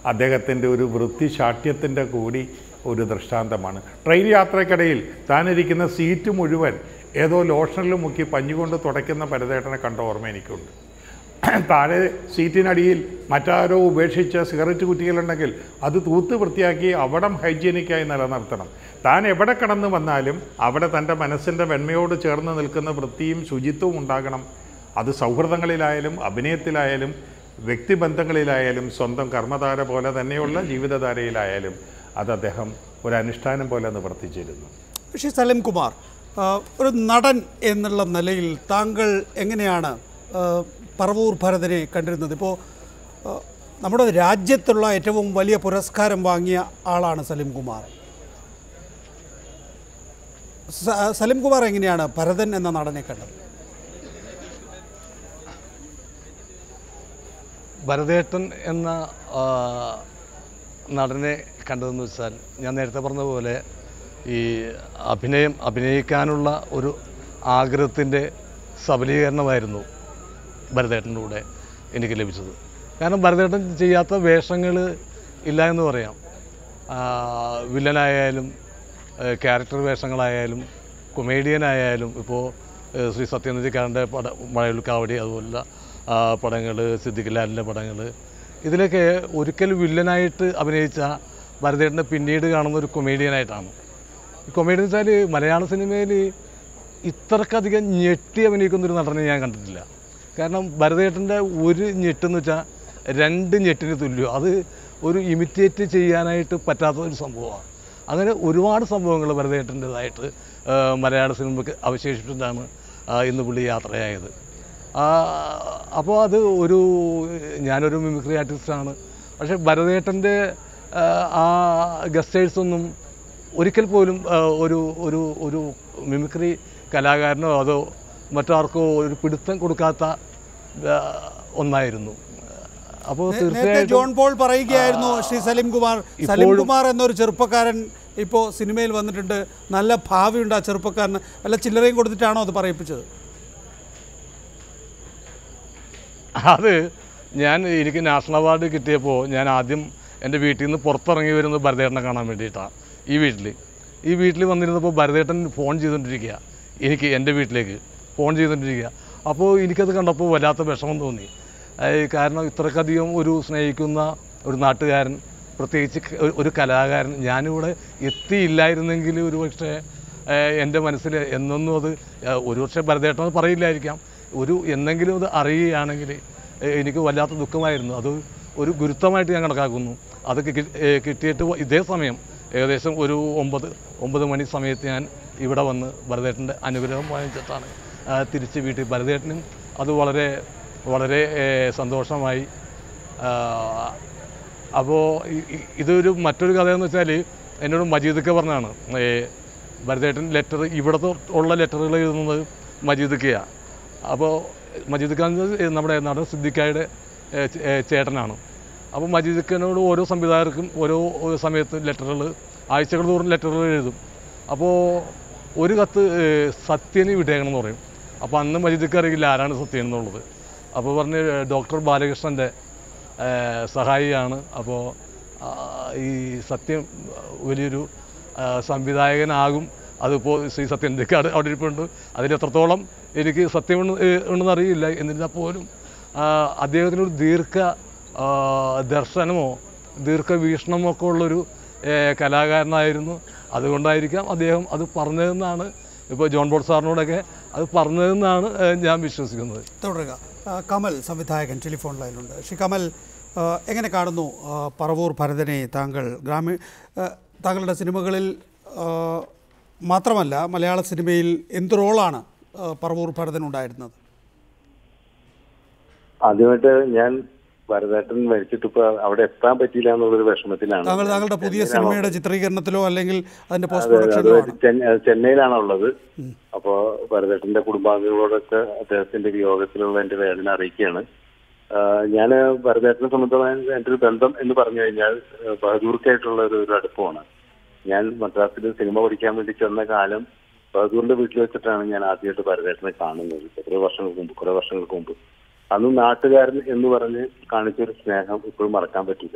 അദ്ദേഹത്തിൻ്റെ ഒരു വൃത്തിശാഠ്യത്തിൻ്റെ കൂടി ഒരു ദൃഷ്ടാന്തമാണ് ട്രെയിൻ യാത്രക്കിടയിൽ താനിരിക്കുന്ന സീറ്റ് മുഴുവൻ ഏതോ ലോഷനിൽ മുക്കി പഞ്ഞുകൊണ്ട് തുടയ്ക്കുന്ന പരദേട്ടനെ കണ്ട ഓർമ്മ എനിക്കുണ്ട് താഴെ സീറ്റിനടിയിൽ മറ്റാരോ ഉപേക്ഷിച്ച സിഗരറ്റ് കുറ്റികളുണ്ടെങ്കിൽ അത് തൂത്ത് വൃത്തിയാക്കി അവിടം ഹൈജീനിക്കായി നിലനിർത്തണം താൻ എവിടെ കടന്നു വന്നാലും അവിടെ തൻ്റെ മനസ്സിൻ്റെ വെണ്മയോട് ചേർന്ന് നിൽക്കുന്ന വൃത്തിയും ശുചിത്വവും ഉണ്ടാകണം അത് സൗഹൃദങ്ങളിലായാലും അഭിനയത്തിലായാലും വ്യക്തിബന്ധങ്ങളിലായാലും സ്വന്തം കർമ്മധാര പോലെ തന്നെയുള്ള ജീവിതധാരയിലായാലും അത് അദ്ദേഹം ഒരു അനുഷ്ഠാനം പോലെ നിവർത്തിച്ചിരുന്നു ശ്രീ സലിം കുമാർ ആ, ഒരു നടൻ എന്നുള്ള നിലയിൽ താങ്കൾ എങ്ങനെയാണ് ആ, പറവൂർ ഭരതനെ കണ്ടിരുന്നത് ഇപ്പോൾ ആ, നമ്മുടെ രാജ്യത്തുള്ള ഏറ്റവും വലിയ പുരസ്കാരം വാങ്ങിയ ആളാണ് സലിം കുമാർ സ- സലിം കുമാർ എങ്ങനെയാണ് ഭരതൻ എന്ന നടനെ കണ്ടത് ഭരതേട്ടൻ എന്ന ആ, നടനെ കണ്ടതെന്ന് വെച്ചാൽ ഞാൻ നേരത്തെ പറഞ്ഞ പോലെ ഈ അഭിനയം അഭിനയിക്കാനുള്ള ഒരു ആഗ്രഹത്തിൻ്റെ സബലീകരണമായിരുന്നു ഭരതേട്ടൻ്റെ കൂടെ എനിക്ക് ലഭിച്ചത് കാരണം ഭരതേട്ടൻ ചെയ്യാത്ത വേഷങ്ങൾ ഇല്ല എന്ന് പറയാം ആ, വില്ലനായാലും ഏഹ് ക്യാരക്ടർ വേഷങ്ങളായാലും കൊമേഡിയനായാലും ഇപ്പോൾ ഏഹ് ശ്രീ സത്യനന്ദിക്കാരൻ്റെ പട മഴയുൽ കാവടി അതുപോലുള്ള പടങ്ങൾ സിദ്ദിഖ് ലാലിൻ്റെ പടങ്ങൾ ഇതിലൊക്കെ ഒരിക്കൽ വില്ലനായിട്ട് അഭിനയിച്ച ഭരതേട്ടനെ പിന്നീട് കാണുന്ന ഒരു കൊമേഡിയനായിട്ടാണ് ഈ കൊമേഡിയൻ വെച്ചാൽ മലയാള സിനിമയിൽ ഇത്രക്കധികം ഞെട്ടി അഭിനയിക്കുന്ന ഒരു നടനെ ഞാൻ കണ്ടിട്ടില്ല കാരണം ഭരതേട്ടൻ്റെ ഒരു ഞെട്ടെന്ന് വെച്ചാൽ രണ്ട് ഞെട്ടിന് തുല്യം അത് ഒരു ഇമിറ്റേറ്റ് ചെയ്യാനായിട്ട് പറ്റാത്ത ഒരു സംഭവമാണ് അങ്ങനെ ഒരുപാട് സംഭവങ്ങൾ ഭരതേട്ടൻ്റെതായിട്ട് മലയാള സിനിമയ്ക്ക് അവശേഷിച്ചിട്ടാണ് ആ, ഇന്ന് പുള്ളി യാത്രയായത് അപ്പോൾ അത് ഒരു ഞാനൊരു മിമിക്രി ആർട്ടിസ്റ്റാണ് പക്ഷേ ഭരതേട്ടൻ്റെ ആ ഗസ്റ്റേഴ്സ് ഒന്നും ഒരിക്കൽ പോലും ആ, ഒരു ഒരു ഒരു മിമിക്രി കലാകാരനോ അതോ മറ്റാർക്കോ ഒരു പിടുത്തം കൊടുക്കാത്ത ആ, ഒന്നായിരുന്നു അപ്പോൾ നേ- നേരത്തെ തീർച്ചയായിട്ടും ജോൺ പോൾ പറയുകയായിരുന്നു ശ്രീ സലിം കുമാർ സലിം ഇപ്പോഴും- കുമാർ എന്നൊരു ചെറുപ്പക്കാരൻ ഇപ്പോൾ സിനിമയിൽ വന്നിട്ടുണ്ട് നല്ല ഭാവിയുണ്ട് ആ ചെറുപ്പക്കാരന് വല്ല ചില്ലറയും കൊടുത്തിട്ടാണോ അത് പറയിപ്പിച്ചത് അത് ഞാൻ എനിക്ക് നാഷണൽ അവാർഡ് കിട്ടിയപ്പോൾ ഞാൻ ആദ്യം എൻ്റെ വീട്ടിൽ നിന്ന് പുറത്തിറങ്ങി വരുന്നത് ഭരതേട്ടനെ കാണാൻ വേണ്ടിയിട്ടാണ് ഈ വീട്ടിൽ ഈ വീട്ടിൽ വന്നിരുന്നപ്പോൾ ഭരതേട്ടൻ ഫോൺ ചെയ്തുകൊണ്ടിരിക്കുക എനിക്ക് എൻ്റെ വീട്ടിലേക്ക് ഫോൺ ചെയ്തുകൊണ്ടിരിക്കുക അപ്പോൾ എനിക്കത് കണ്ടപ്പോൾ വല്ലാത്ത വിഷമം തോന്നി ഏയ് കാരണം ഇത്രക്കധികം ഒരു സ്നേഹിക്കുന്ന ഒരു നാട്ടുകാരൻ പ്രത്യേകിച്ച് ക- ഒരു- ഒരു കലാകാരൻ ഞാനിവിടെ എത്തിയില്ലായിരുന്നെങ്കിൽ ഒരു പക്ഷേ ഏഹ് എൻ്റെ മനസ്സിൽ എന്നൊന്നും അത് ഏഹ് ഒരു പക്ഷേ ഭരതേട്ടൻ അത് പറയില്ലായിരിക്കാം ഒരു എന്നെങ്കിലും അത് അറിയുകയാണെങ്കിൽ ഏഹ് എനിക്ക് വല്ലാത്ത ദുഃഖമായിരുന്നു അത് ഒരു ഗുരുത്വമായിട്ട് ഞാൻ കണക്കാക്കുന്നു അത് കി- ഏഹ് കിട്ടിയിട്ട് ഇതേ സമയം ഏകദേശം ഒരു ഒമ്പത് ഒമ്പത് മണി സമയത്ത് ഞാൻ ഇവിടെ വന്ന് ഭരതേട്ടൻ്റെ അനുഗ്രഹം വാങ്ങിച്ചിട്ടാണ് ആ, തിരിച്ച് വീട്ടിൽ ഭരതേട്ടനും അത് വളരെ വളരെ ഏഹ് സന്തോഷമായി അപ്പോൾ ഇതൊരു മറ്റൊരു കഥയെന്ന് വെച്ചാൽ എന്നോട് മജീദൊക്കെ പറഞ്ഞാണ് ഏ, ഭരതേട്ടൻ ലെറ്റർ ഇവിടുത്തെ ഉള്ള ലെറ്ററുകൾ എഴുതുന്നത് മജീദൊക്കെയാണ് അപ്പോൾ മജീദ് ഖാൻ നമ്മുടെ നടൻ സിദ്ദിഖായുടെ ഏ, ചേ- ഏ, ചേട്ടനാണ് അപ്പോൾ മജീദ് ഖാനോട് ഓരോ സംവിധായകർക്കും ഓരോ ഓരോ സമയത്ത് ലെറ്ററുകൾ ആഴ്ചകൾ തോറും ലെറ്ററുകൾ എഴുതും അപ്പോൾ ഒരു കത്ത് ഏ, സത്യന് വിട്ടേക്കണം എന്ന് പറയും അപ്പോൾ അന്ന് മജീദ് അറിയില്ല ആരാണ് സത്യൻ എന്നുള്ളത് അപ്പോൾ പറഞ്ഞ് ഡോക്ടർ ബാലകൃഷ്ണൻ്റെ സഹായിയാണ് അപ്പോൾ ഈ സത്യം വലിയൊരു ആ, സംവിധായകനാകും അതിപ്പോൾ ശ്രീ സത്യൻ കാട് അവിടെ ഇരിപ്പുണ്ട് അതിൽ എത്രത്തോളം എനിക്ക് സത്യം ഉണ്ടെ- ഏ, ഉണ്ടെന്ന് അറിയില്ല എന്നിരുന്നാൽ പോലും ആ, അദ്ദേഹത്തിനൊരു ദീർഘ ആ, ദർശനമോ ദീർഘവീക്ഷണമോ ഒക്കെ ഉള്ളൊരു ഏ, കലാകാരനായിരുന്നു അതുകൊണ്ടായിരിക്കാം അദ്ദേഹം അത് പറഞ്ഞതെന്നാണ് ഇപ്പോൾ ജോൺ ബോൾ സാറിനോടൊക്കെ അത് പറഞ്ഞതെന്നാണ് ഏ, ഞാൻ വിശ്വസിക്കുന്നത് തുടരുക ആ, കമൽ സംവിധായകൻ ടെലിഫോൺ ലൈനിലുണ്ട് ശ്രീ കമൽ ആ, എങ്ങനെ കാണുന്നു ആ, പറവൂർ ഭരതനെ താങ്കൾ ഗ്രാമീണ ആ, താങ്കളുടെ സിനിമകളിൽ ആ, മാത്രമല്ല മലയാള സിനിമയിൽ എന്ത് റോളാണ് ആ, പറവൂർ ഭരതൻ ഉണ്ടായിരുന്നത് ആദ്യമായിട്ട് ഞാൻ ഭരതേട്ടൻ മരിച്ചിട്ട് ഇപ്പൊ അവിടെ എത്താൻ പറ്റിയില്ല എന്നുള്ളൊരു വിഷമത്തിലാണ് താങ്കൾ താങ്കളുടെ പുതിയ ചെന്നൈയിലാണോ- സിനിമയുടെ ചിത്രീകരണത്തിലോ അല്ലെങ്കിൽ അതിൻ്റെ പോസ്റ്റ് അതെ, അതെ, പ്രൊഡക്ഷനിലോ അത് ചെന്നൈ- അത് ചെന്നൈയിലാണ് ഉള്ളത് അപ്പോ ഭരതേട്ടന്റെ കുടുംബാംഗങ്ങളോടൊക്കെ അദ്ദേഹത്തിന്റെ വിയോഗത്തിലുള്ള എന്റെ വേദന അറിയിക്കുകയാണ് ഞാൻ ഭരതേട്ടനെ സംബന്ധമായ എന്റെ ഒരു ബന്ധം എന്ന് പറഞ്ഞു കഴിഞ്ഞാൽ ആ, ബഹദൂർക്കായിട്ടുള്ള ഒരു ഒരു അടുപ്പമാണ് ഞാൻ മദ്രാസിൽ സിനിമ പഠിക്കാൻ വേണ്ടി ചെന്ന കാലം ബഹദൂറിന്റെ വീട്ടിൽ വെച്ചിട്ടാണ് ഞാൻ ആദ്യമായിട്ട് ഭരതേട്ടനെ കാണുന്നത് എത്രയോ വർഷങ്ങൾക്ക് മുമ്പ് കുറെ വർഷങ്ങൾക്ക് മുമ്പ് അന്ന് നാട്ടുകാരൻ എന്ന് പറഞ്ഞ് കാണിച്ചൊരു സ്നേഹം ഇപ്പോഴും മറക്കാൻ പറ്റില്ല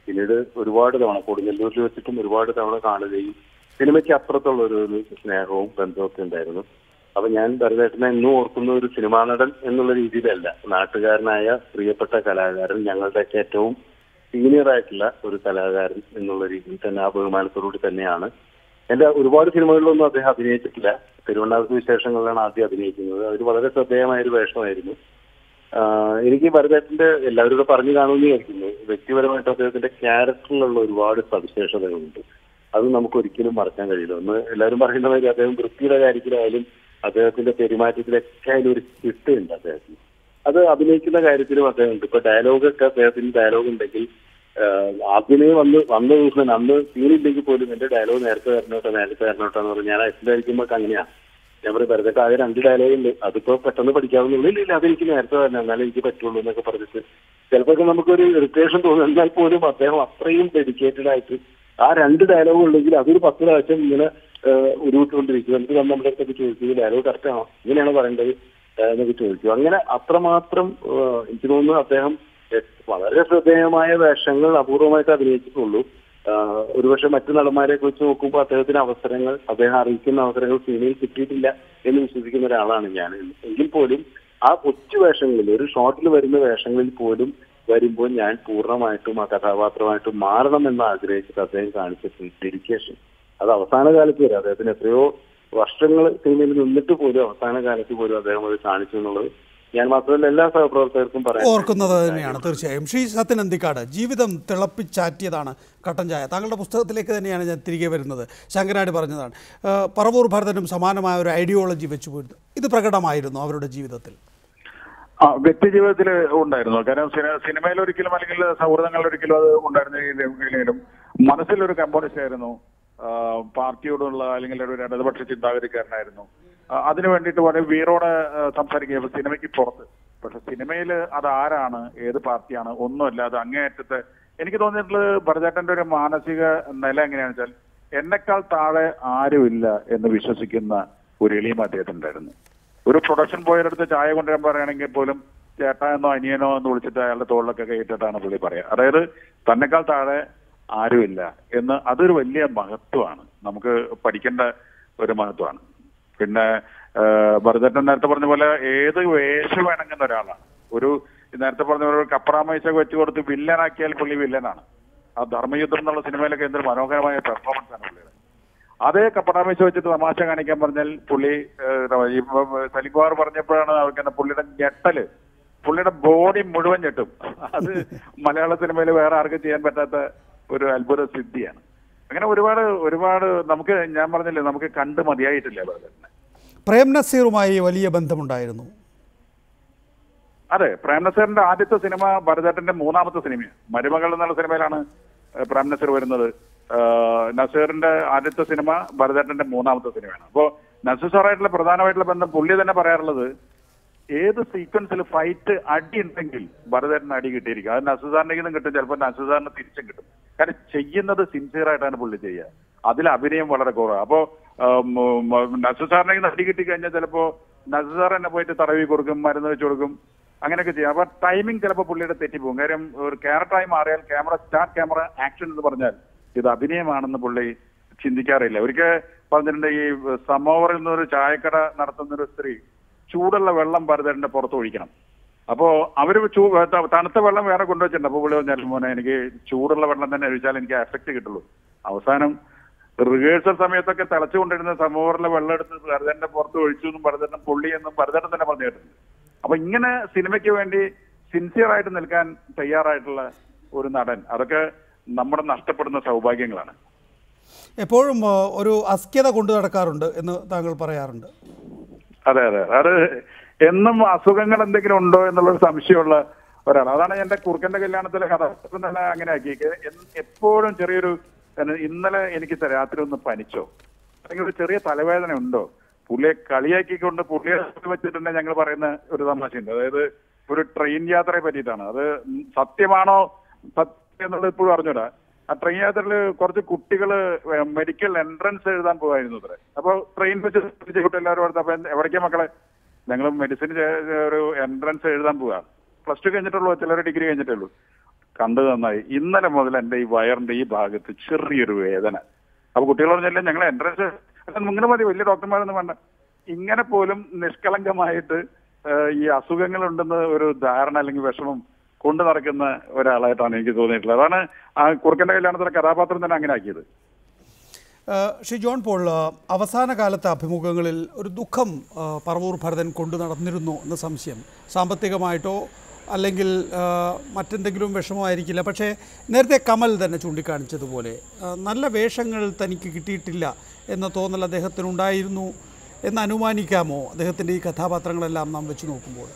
പിന്നീട് ഒരുപാട് തവണ കൊടുങ്ങല്ലൂരിൽ വെച്ചിട്ടും ഒരുപാട് തവണ കാണുകയും സിനിമയ്ക്ക് അപ്പുറത്തുള്ള ഒരു ഒരു സ്നേഹവും ബന്ധവും ഒക്കെ ഉണ്ടായിരുന്നു അപ്പൊ ഞാൻ ഭരതേട്ടനെ ഇന്നും ഓർക്കുന്ന ഒരു സിനിമാ നടൻ എന്നുള്ള രീതിയിലല്ല നാട്ടുകാരനായ പ്രിയപ്പെട്ട കലാകാരൻ ഞങ്ങളുടെയൊക്കെ ഏറ്റവും സീനിയർ ആയിട്ടുള്ള ഒരു കലാകാരൻ എന്നുള്ള രീതിയിൽ തന്നെ ആ ബഹുമാനത്തോടുകൂടി തന്നെയാണ് എന്റെ ഒരുപാട് സിനിമകളിലൊന്നും അദ്ദേഹം അഭിനയിച്ചിട്ടില്ല തിരുവനന്തപുരത്ത് വിശേഷങ്ങളിലാണ് ആദ്യം അഭിനയിക്കുന്നത് അതിൽ വളരെ ശ്രദ്ധേയമായ ഒരു വേഷമായിരുന്നു ആഹ് എനിക്ക് ഭരതേട്ടന്റെ എല്ലാവരോടും പറഞ്ഞു കാണുമെന്ന് വിചാരിക്കുന്നു വ്യക്തിപരമായിട്ട് അദ്ദേഹത്തിന്റെ ക്യാരക്ടറിലുള്ള ഒരുപാട് സവിശേഷതകളുണ്ട് അത് നമുക്ക് ഒരിക്കലും മറക്കാൻ കഴിയില്ല ഒന്ന് എല്ലാവരും പറയുന്ന മാതിരി അദ്ദേഹം വൃത്തിയുടെ കാര്യത്തിലായാലും അദ്ദേഹത്തിന്റെ പെരുമാറ്റത്തിലൊക്കെ അതിലൊരു ചിട്ടയുണ്ട് അദ്ദേഹത്തിന് അത് അഭിനയിക്കുന്ന കാര്യത്തിലും അദ്ദേഹം ഉണ്ട് ഇപ്പൊ ഡയലോഗൊക്കെ അദ്ദേഹത്തിന് ഡയലോഗ് ഉണ്ടെങ്കിൽ ആഹ് അഭിനയം വന്ന് വന്ന ദിവസം അന്ന് സീനില്ലെങ്കിൽ പോലും എന്റെ ഡയലോഗ് നേരത്തെ തരണോട്ടോ നേരത്തെ തരണോട്ടോ എന്ന് പറഞ്ഞ് ഞാൻ അയച്ചിട്ടായിരിക്കുമ്പോ അങ്ങനെയാ ഞാൻ പറയും വെറുതെ ആകെ രണ്ട് ഡയലോഗ് ഉണ്ട് അതിപ്പോ പെട്ടെന്ന് പഠിക്കാവുന്നുള്ളൂ ഇല്ല ഇല്ല അതെനിക്ക് നേരത്തെ തന്നെ എന്നാലേ എനിക്ക് പറ്റുള്ളൂ എന്നൊക്കെ പറഞ്ഞിട്ട് ചിലപ്പോൾ നമുക്കൊരു ഇറിറ്റേഷൻ തോന്നും എന്നാൽ പോലും അദ്ദേഹം അത്രയും ഡെഡിക്കേറ്റഡ് ആയിട്ട് ആ രണ്ട് ഡയലോഗ് ഉണ്ടെങ്കിൽ അതൊരു പത്ത് പ്രാവശ്യം ഇങ്ങനെ ആഹ് ഉരുവിട്ടുകൊണ്ടിരിക്കും എന്നിട്ട് നമ്മൾ നമ്മുടെ അടുത്തൊക്കെ ചോദിക്കും ഡയലോഗ് കറക്റ്റ് ആണോ ഇങ്ങനെയാണോ പറയേണ്ടത് ആഹ് എന്നൊക്കെ ചോദിക്കും അങ്ങനെ അത്രമാത്രം ആഹ് എനിക്ക് തോന്നുന്നു അദ്ദേഹം എ- വളരെ ശ്രദ്ധേയമായ വേഷങ്ങൾ അപൂർവമായിട്ട് അഭിനയിച്ചിട്ടുള്ളൂ ആഹ് ഒരുപക്ഷെ മറ്റു നടന്മാരെ വെച്ച് നോക്കുമ്പോൾ അദ്ദേഹത്തിന് അവസരങ്ങൾ അദ്ദേഹം അറിയിക്കുന്ന അവസരങ്ങൾ സിനിമയിൽ കിട്ടിയിട്ടില്ല എന്ന് വിശ്വസിക്കുന്ന ഒരാളാണ് ഞാൻ എങ്കിൽ പോലും ആ കൊച്ചു വേഷങ്ങളിൽ ഒരു ഷോട്ടിൽ വരുന്ന വേഷങ്ങളിൽ പോലും വരുമ്പോൾ ഞാൻ പൂർണ്ണമായിട്ടും ആ കഥാപാത്രമായിട്ടും മാറണം എന്ന് ആഗ്രഹിച്ചിട്ട് അദ്ദേഹം കാണിച്ച ഡെഡിക്കേഷൻ അത് അവസാന കാലത്ത് വരെ അദ്ദേഹത്തിന് എത്രയോ വർഷങ്ങൾ സിനിമയിൽ നിന്നിട്ട് പോലും അവസാന കാലത്ത് പോലും അദ്ദേഹം അത് കാണിച്ചു എന്നുള്ളത് ഞാൻ മാത്രമല്ല എല്ലാ സഹപ്രവർത്തകർക്കും പറയാം ഓർക്കുന്നത് തന്നെയാണ് തീർച്ചയായും ശ്രീ സത്യൻ അന്തിക്കാട് ജീവിതം തിളപ്പിച്ചാറ്റിയതാണ് കട്ടൻ ചായ താങ്കളുടെ പുസ്തകത്തിലേക്ക് തന്നെയാണ് ഞാൻ തിരികെ വരുന്നത് ശങ്കരാടി പറഞ്ഞതാണ് ആ, പറവൂർ ഭരതനും സമാനമായ ഒരു ഐഡിയോളജി വെച്ചു പോയിരുന്നു ഇത് പ്രകടമായിരുന്നു അവരുടെ ജീവിതത്തിൽ ആ വ്യക്തി ജീവിതത്തിൽ ഉണ്ടായിരുന്നു കാരണം സിന- സിനിമയിൽ ഒരിക്കലും അല്ലെങ്കിൽ സൗഹൃദങ്ങളിൽ ഒരിക്കലും അത് ഉണ്ടായിരുന്നില്ലെങ്കിലും മനസ്സിലൊരു കമ്മ്യൂണിസ്റ്റ് ആയിരുന്നു ആ, പാർട്ടിയോടുള്ള അല്ലെങ്കിൽ ഒരു ഇടതുപക്ഷ ചിന്താഗതിക്കാരനായിരുന്നു ആ, അതിനു വേണ്ടിയിട്ട് വളരെ വീറോടെ ആ, സംസാരിക്കുക സിനിമയ്ക്ക് പുറത്ത് പക്ഷെ സിനിമയിൽ അത് ആരാണ് ഏത് പാർട്ടിയാണ് ഒന്നുമല്ല അത് അങ്ങേയറ്റത്തെ എനിക്ക് തോന്നിയിട്ടുള്ളത് ഭരതേട്ടന്റെ ഒരു മാനസിക നില എങ്ങനെയാണെന്ന് വെച്ചാൽ എന്നെക്കാൾ താഴെ ആരുമില്ല എന്ന് വിശ്വസിക്കുന്ന ഒരു എളിയും അദ്ദേഹത്തിനുണ്ടായിരുന്നു ഒരു പ്രൊഡക്ഷൻ ബോയുടെ ചായ കൊണ്ടുവരാൻ പറയുകയാണെങ്കിൽ പോലും ചേട്ടാ എന്നോ അനിയനോ എന്ന് വിളിച്ചിട്ട് അയാളുടെ തോളിലൊക്കെ കയറ്റിട്ടാണ് പുള്ളി പറയാ അതായത് തന്നെക്കാൾ താഴെ ആരുമില്ല എന്ന് അതൊരു വലിയ മഹത്വമാണ് നമുക്ക് പഠിക്കേണ്ട ഒരു മഹത്വമാണ് പിന്നെ ആഹ് ഭരതേട്ടൻ നേരത്തെ പറഞ്ഞ പോലെ ഏത് വേഷം വേണമെങ്കിൽ ഒരാളാണ് ഒരു നേരത്തെ പറഞ്ഞ പോലെ ഒരു കപ്രാമൈസൊക്കെ വെച്ച് കൊടുത്ത് വില്ലനാക്കിയാൽ പുള്ളി വില്ലനാണ് ആ ധർമ്മയുദ്ധം എന്നുള്ള സിനിമയിലൊക്കെ എന്തൊരു മനോഹരമായ പെർഫോമൻസ് ആണ് പുള്ളിയുടെ അതേ കപ്പടാമീശ വെച്ചിട്ട് തമാശ കാണിക്കാൻ പറഞ്ഞാൽ പുള്ളി ഏഹ്, ഈ സലിംകുമാർ പറഞ്ഞപ്പോഴാണ് അവർക്ക് പുള്ളിയുടെ ഞെട്ടല് പുള്ളിയുടെ ബോഡി മുഴുവൻ ഞെട്ടും അത് മലയാള സിനിമയിൽ വേറെ ആർക്കും ചെയ്യാൻ പറ്റാത്ത ഒരു അത്ഭുത സിദ്ധിയാണ് അങ്ങനെ ഒരുപാട് ഒരുപാട് നമുക്ക് ഞാൻ പറഞ്ഞില്ലേ നമുക്ക് കണ്ട് മതിയായിട്ടില്ല ഭരതനെ പ്രേം നസീറുമായി വലിയ ബന്ധമുണ്ടായിരുന്നു അതെ പ്രേംനസീറിന്റെ ആദ്യത്തെ സിനിമ ഭരതേട്ടന്റെ മൂന്നാമത്തെ സിനിമയാണ് മരുമകൾ എന്നുള്ള സിനിമയിലാണ് ഏഹ്, പ്രേം നസീർ വരുന്നത് ഏഹ്, നസീറിന്റെ ആദ്യത്തെ സിനിമ ഭരതേട്ടന്റെ മൂന്നാമത്തെ സിനിമയാണ് അപ്പോ നസീർ സാറായിട്ടുള്ള പ്രധാനമായിട്ടുള്ള ബന്ധം പുള്ളി തന്നെ പറയാറുള്ളത് ഏത് സീക്വൻസിൽ ഫൈറ്റ് അടി ഉണ്ടെങ്കിൽ ഭരതേട്ടന് അടി കിട്ടിയിരിക്കും അത് നസീർ സാറിന്റെ നിന്നും കിട്ടും ചിലപ്പോൾ നസീർ സാറിന് തിരിച്ചും കിട്ടും കാരണം ചെയ്യുന്നത് സിൻസിയർ ആയിട്ടാണ് പുള്ളി ചെയ്യുക അതിൽ അഭിനയം വളരെ കുറവാണ് അപ്പോ നസീർ സാറിന്റെ കയ്യിൽ നിന്ന് അടി കിട്ടി കഴിഞ്ഞാൽ ചിലപ്പോ നസീർ സാർ തന്നെ പോയിട്ട് തടവി കൊടുക്കും മരുന്ന് വെച്ച് കൊടുക്കും അങ്ങനെയൊക്കെ ചെയ്യാം അപ്പൊ ടൈമിംഗ് ചിലപ്പോൾ പുള്ളിയുടെ തെറ്റിപ്പോകും കാര്യം ഒരു ക്യാരക്ടറായി മാറിയാൽ ക്യാമറ സ്റ്റാർട്ട് ക്യാമറ ആക്ഷൻ എന്ന് പറഞ്ഞാൽ ഇത് അഭിനയമാണെന്ന് പുള്ളി ചിന്തിക്കാറില്ല ഒരിക്കൽ പറഞ്ഞിട്ടുണ്ട് ഈ സമോവറിൽ നിന്നൊരു ചായക്കട നടത്തുന്ന ഒരു സ്ത്രീ ചൂടുള്ള വെള്ളം ഭരതന്റെ പുറത്ത് ഒഴിക്കണം അപ്പോ അവര് ചൂ ത- തണുത്ത വെള്ളം വേറെ കൊണ്ടുവച്ചിട്ടുണ്ട് അപ്പൊ പുള്ളി പറഞ്ഞാൽ മോനെ എനിക്ക് ചൂടുള്ള വെള്ളം തന്നെ ഒഴിച്ചാൽ എനിക്ക് എഫക്ട് കിട്ടുള്ളൂ അവസാനം റിഹേഴ്സൽ സമയത്തൊക്കെ തിളച്ചുകൊണ്ടിരുന്ന സമോവറിലെ വെള്ളം എടുത്ത് ഭരതന്റെ പുറത്ത് ഒഴിച്ചു എന്നും ഭരതന്റെ പുള്ളി എന്നും ഭരതൻ തന്നെ പറഞ്ഞു കേട്ടിട്ടുണ്ട് അപ്പൊ ഇങ്ങനെ സിനിമയ്ക്ക് വേണ്ടി സിൻസിയർ ആയിട്ട് നിൽക്കാൻ തയ്യാറായിട്ടുള്ള ഒരു നടൻ അതൊക്കെ നമ്മുടെ നഷ്ടപ്പെടുന്ന സൗഭാഗ്യങ്ങളാണ് എപ്പോഴും ആ, ഒരു അസ്ക്യത കൊണ്ടു നടക്കാറുണ്ട് എന്ന് താങ്കൾ പറയാറുണ്ട് അതെ അതെ അത് എന്നും അസുഖങ്ങൾ എന്തെങ്കിലും ഉണ്ടോ എന്നുള്ളൊരു സംശയമുള്ള ഒരാൾ അതാണ് എന്റെ കുറുക്കന്റെ കല്യാണത്തിലെ കഥ തന്നെ അങ്ങനെ ആക്കി എപ്പോഴും ചെറിയൊരു എന്ന് ഇന്നലെ എനിക്ക് ത- രാത്രി ഒന്ന് പനിച്ചോ അല്ലെങ്കിൽ ഒരു ചെറിയ തലവേദന ഉണ്ടോ പുള്ളിയെ കളിയാക്കിക്കൊണ്ട് പുള്ളിയെ വെച്ചിട്ടുണ്ടെങ്കിൽ ഞങ്ങൾ പറയുന്ന ഒരു തമാശയുണ്ട് അതായത് ഒരു ട്രെയിൻ യാത്രയെ പറ്റിയിട്ടാണ് അത് സത്യമാണോ സത്യം എന്നുള്ളത് ഇപ്പോഴും അറിഞ്ഞൂടാ ആ ട്രെയിൻ യാത്രയിൽ കുറച്ച് കുട്ടികൾ മെഡിക്കൽ എൻട്രൻസ് എഴുതാൻ പോകായിരുന്നു അത്രേ അപ്പൊ ട്രെയിൻ വെച്ച് കുട്ടി എല്ലാവരും അടുത്ത് അപ്പൊ എവിടേക്കാ മക്കളെ ഞങ്ങൾ മെഡിസിൻ ഒരു എൻട്രൻസ് എഴുതാൻ പോവാ പ്ലസ് ടു കഴിഞ്ഞിട്ടുള്ളൂ ചിലർ ഡിഗ്രി കഴിഞ്ഞിട്ടേ ഉള്ളൂ കണ്ടത് നന്നായി ഇന്നലെ മുതൽ എന്റെ ഈ വയറിന്റെ ഈ ഭാഗത്ത് ചെറിയൊരു വേദന അപ്പൊ കുട്ടികൾ പറഞ്ഞല്ലേ ഞങ്ങൾ എൻട്രൻസ് ഇങ്ങനെ മതി വലിയ ഡോക്ടർമാരൊന്നും വേണ്ട ഇങ്ങനെ പോലും നിഷ്കളങ്കമായിട്ട് ഏഹ്, ഈ അസുഖങ്ങളുണ്ടെന്ന് ഒരു ധാരണ അല്ലെങ്കിൽ വിഷമം കൊണ്ടു നടക്കുന്ന ഒരാളായിട്ടാണ് എനിക്ക് തോന്നിയിട്ടുള്ളത് അതാണ് ആ കുറുക്കന്റെ കല്യാണത്തിലെ കഥാപാത്രം തന്നെ അങ്ങനെ ആക്കിയത് ഏഹ് ശ്രീ ജോൺ പോൾ ഏഹ് അവസാന കാലത്തെ അഭിമുഖങ്ങളിൽ ഒരു ദുഃഖം ഏഹ് പറവൂർ ഭരതൻ കൊണ്ടു നടന്നിരുന്നു എന്ന് സംശയം സാമ്പത്തികമായിട്ടോ അല്ലെങ്കിൽ ഏഹ് മറ്റെന്തെങ്കിലും വിഷമമായിരിക്കില്ല പക്ഷേ നേരത്തെ കമൽ തന്നെ ചൂണ്ടിക്കാണിച്ചതുപോലെ ഏഹ് നല്ല വേഷങ്ങൾ തനിക്ക് കിട്ടിയിട്ടില്ല എന്ന തോന്നൽ അദ്ദേഹത്തിനുണ്ടായിരുന്നു എന്ന് അനുമാനിക്കാമോ അദ്ദേഹത്തിൻ്റെ ഈ കഥാപാത്രങ്ങളെല്ലാം നാം വെച്ച് നോക്കുമ്പോൾ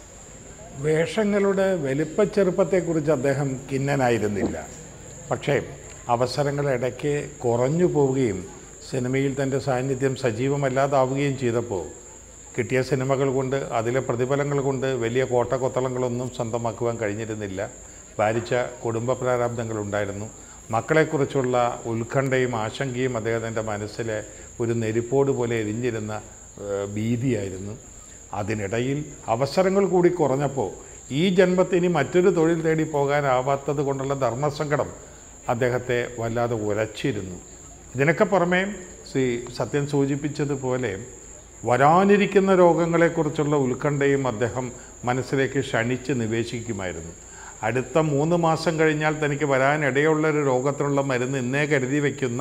വേഷങ്ങളുടെ വലിപ്പച്ചെറുപ്പത്തെക്കുറിച്ച് അദ്ദേഹം കിന്നനായിരുന്നില്ല പക്ഷേ അവസരങ്ങൾ ഇടയ്ക്ക് കുറഞ്ഞു പോവുകയും സിനിമയിൽ തൻ്റെ സാന്നിധ്യം സജീവമല്ലാതാവുകയും ചെയ്തപ്പോൾ കിട്ടിയ സിനിമകൾ കൊണ്ട് അതിലെ പ്രതിഫലങ്ങൾ കൊണ്ട് വലിയ കോട്ടകൊത്തളങ്ങളൊന്നും സ്വന്തമാക്കുവാൻ കഴിഞ്ഞിരുന്നില്ല ഭാരിച്ച കുടുംബ പ്രാരാബ്ദങ്ങളുണ്ടായിരുന്നു മക്കളെക്കുറിച്ചുള്ള ഉത്കണ്ഠയും ആശങ്കയും അദ്ദേഹത്തിൻ്റെ മനസ്സിലെ ഒരു നെരിപ്പോട് പോലെ എരിഞ്ഞിരുന്ന ഏഹ്, ഭീതിയായിരുന്നു അതിനിടയിൽ അവസരങ്ങൾ കൂടി കുറഞ്ഞപ്പോൾ ഈ ജന്മത്തിന് മറ്റൊരു തൊഴിൽ തേടി പോകാനാവാത്തത് കൊണ്ടുള്ള ധർമ്മസങ്കടം അദ്ദേഹത്തെ വല്ലാതെ ഉലച്ചിരുന്നു ഇതിനൊക്കെ പുറമേ ശ്രീ സത്യൻ സൂചിപ്പിച്ചതുപോലെ വരാനിരിക്കുന്ന രോഗങ്ങളെക്കുറിച്ചുള്ള ഉത്കണ്ഠയും അദ്ദേഹം മനസ്സിലേക്ക് ക്ഷണിച്ച് നിവേശിക്കുമായിരുന്നു അടുത്ത മൂന്ന് മാസം കഴിഞ്ഞാൽ തനിക്ക് വരാനിടയുള്ള ഒരു രോഗത്തിനുള്ള മരുന്ന് ഇന്നേ കരുതി വയ്ക്കുന്ന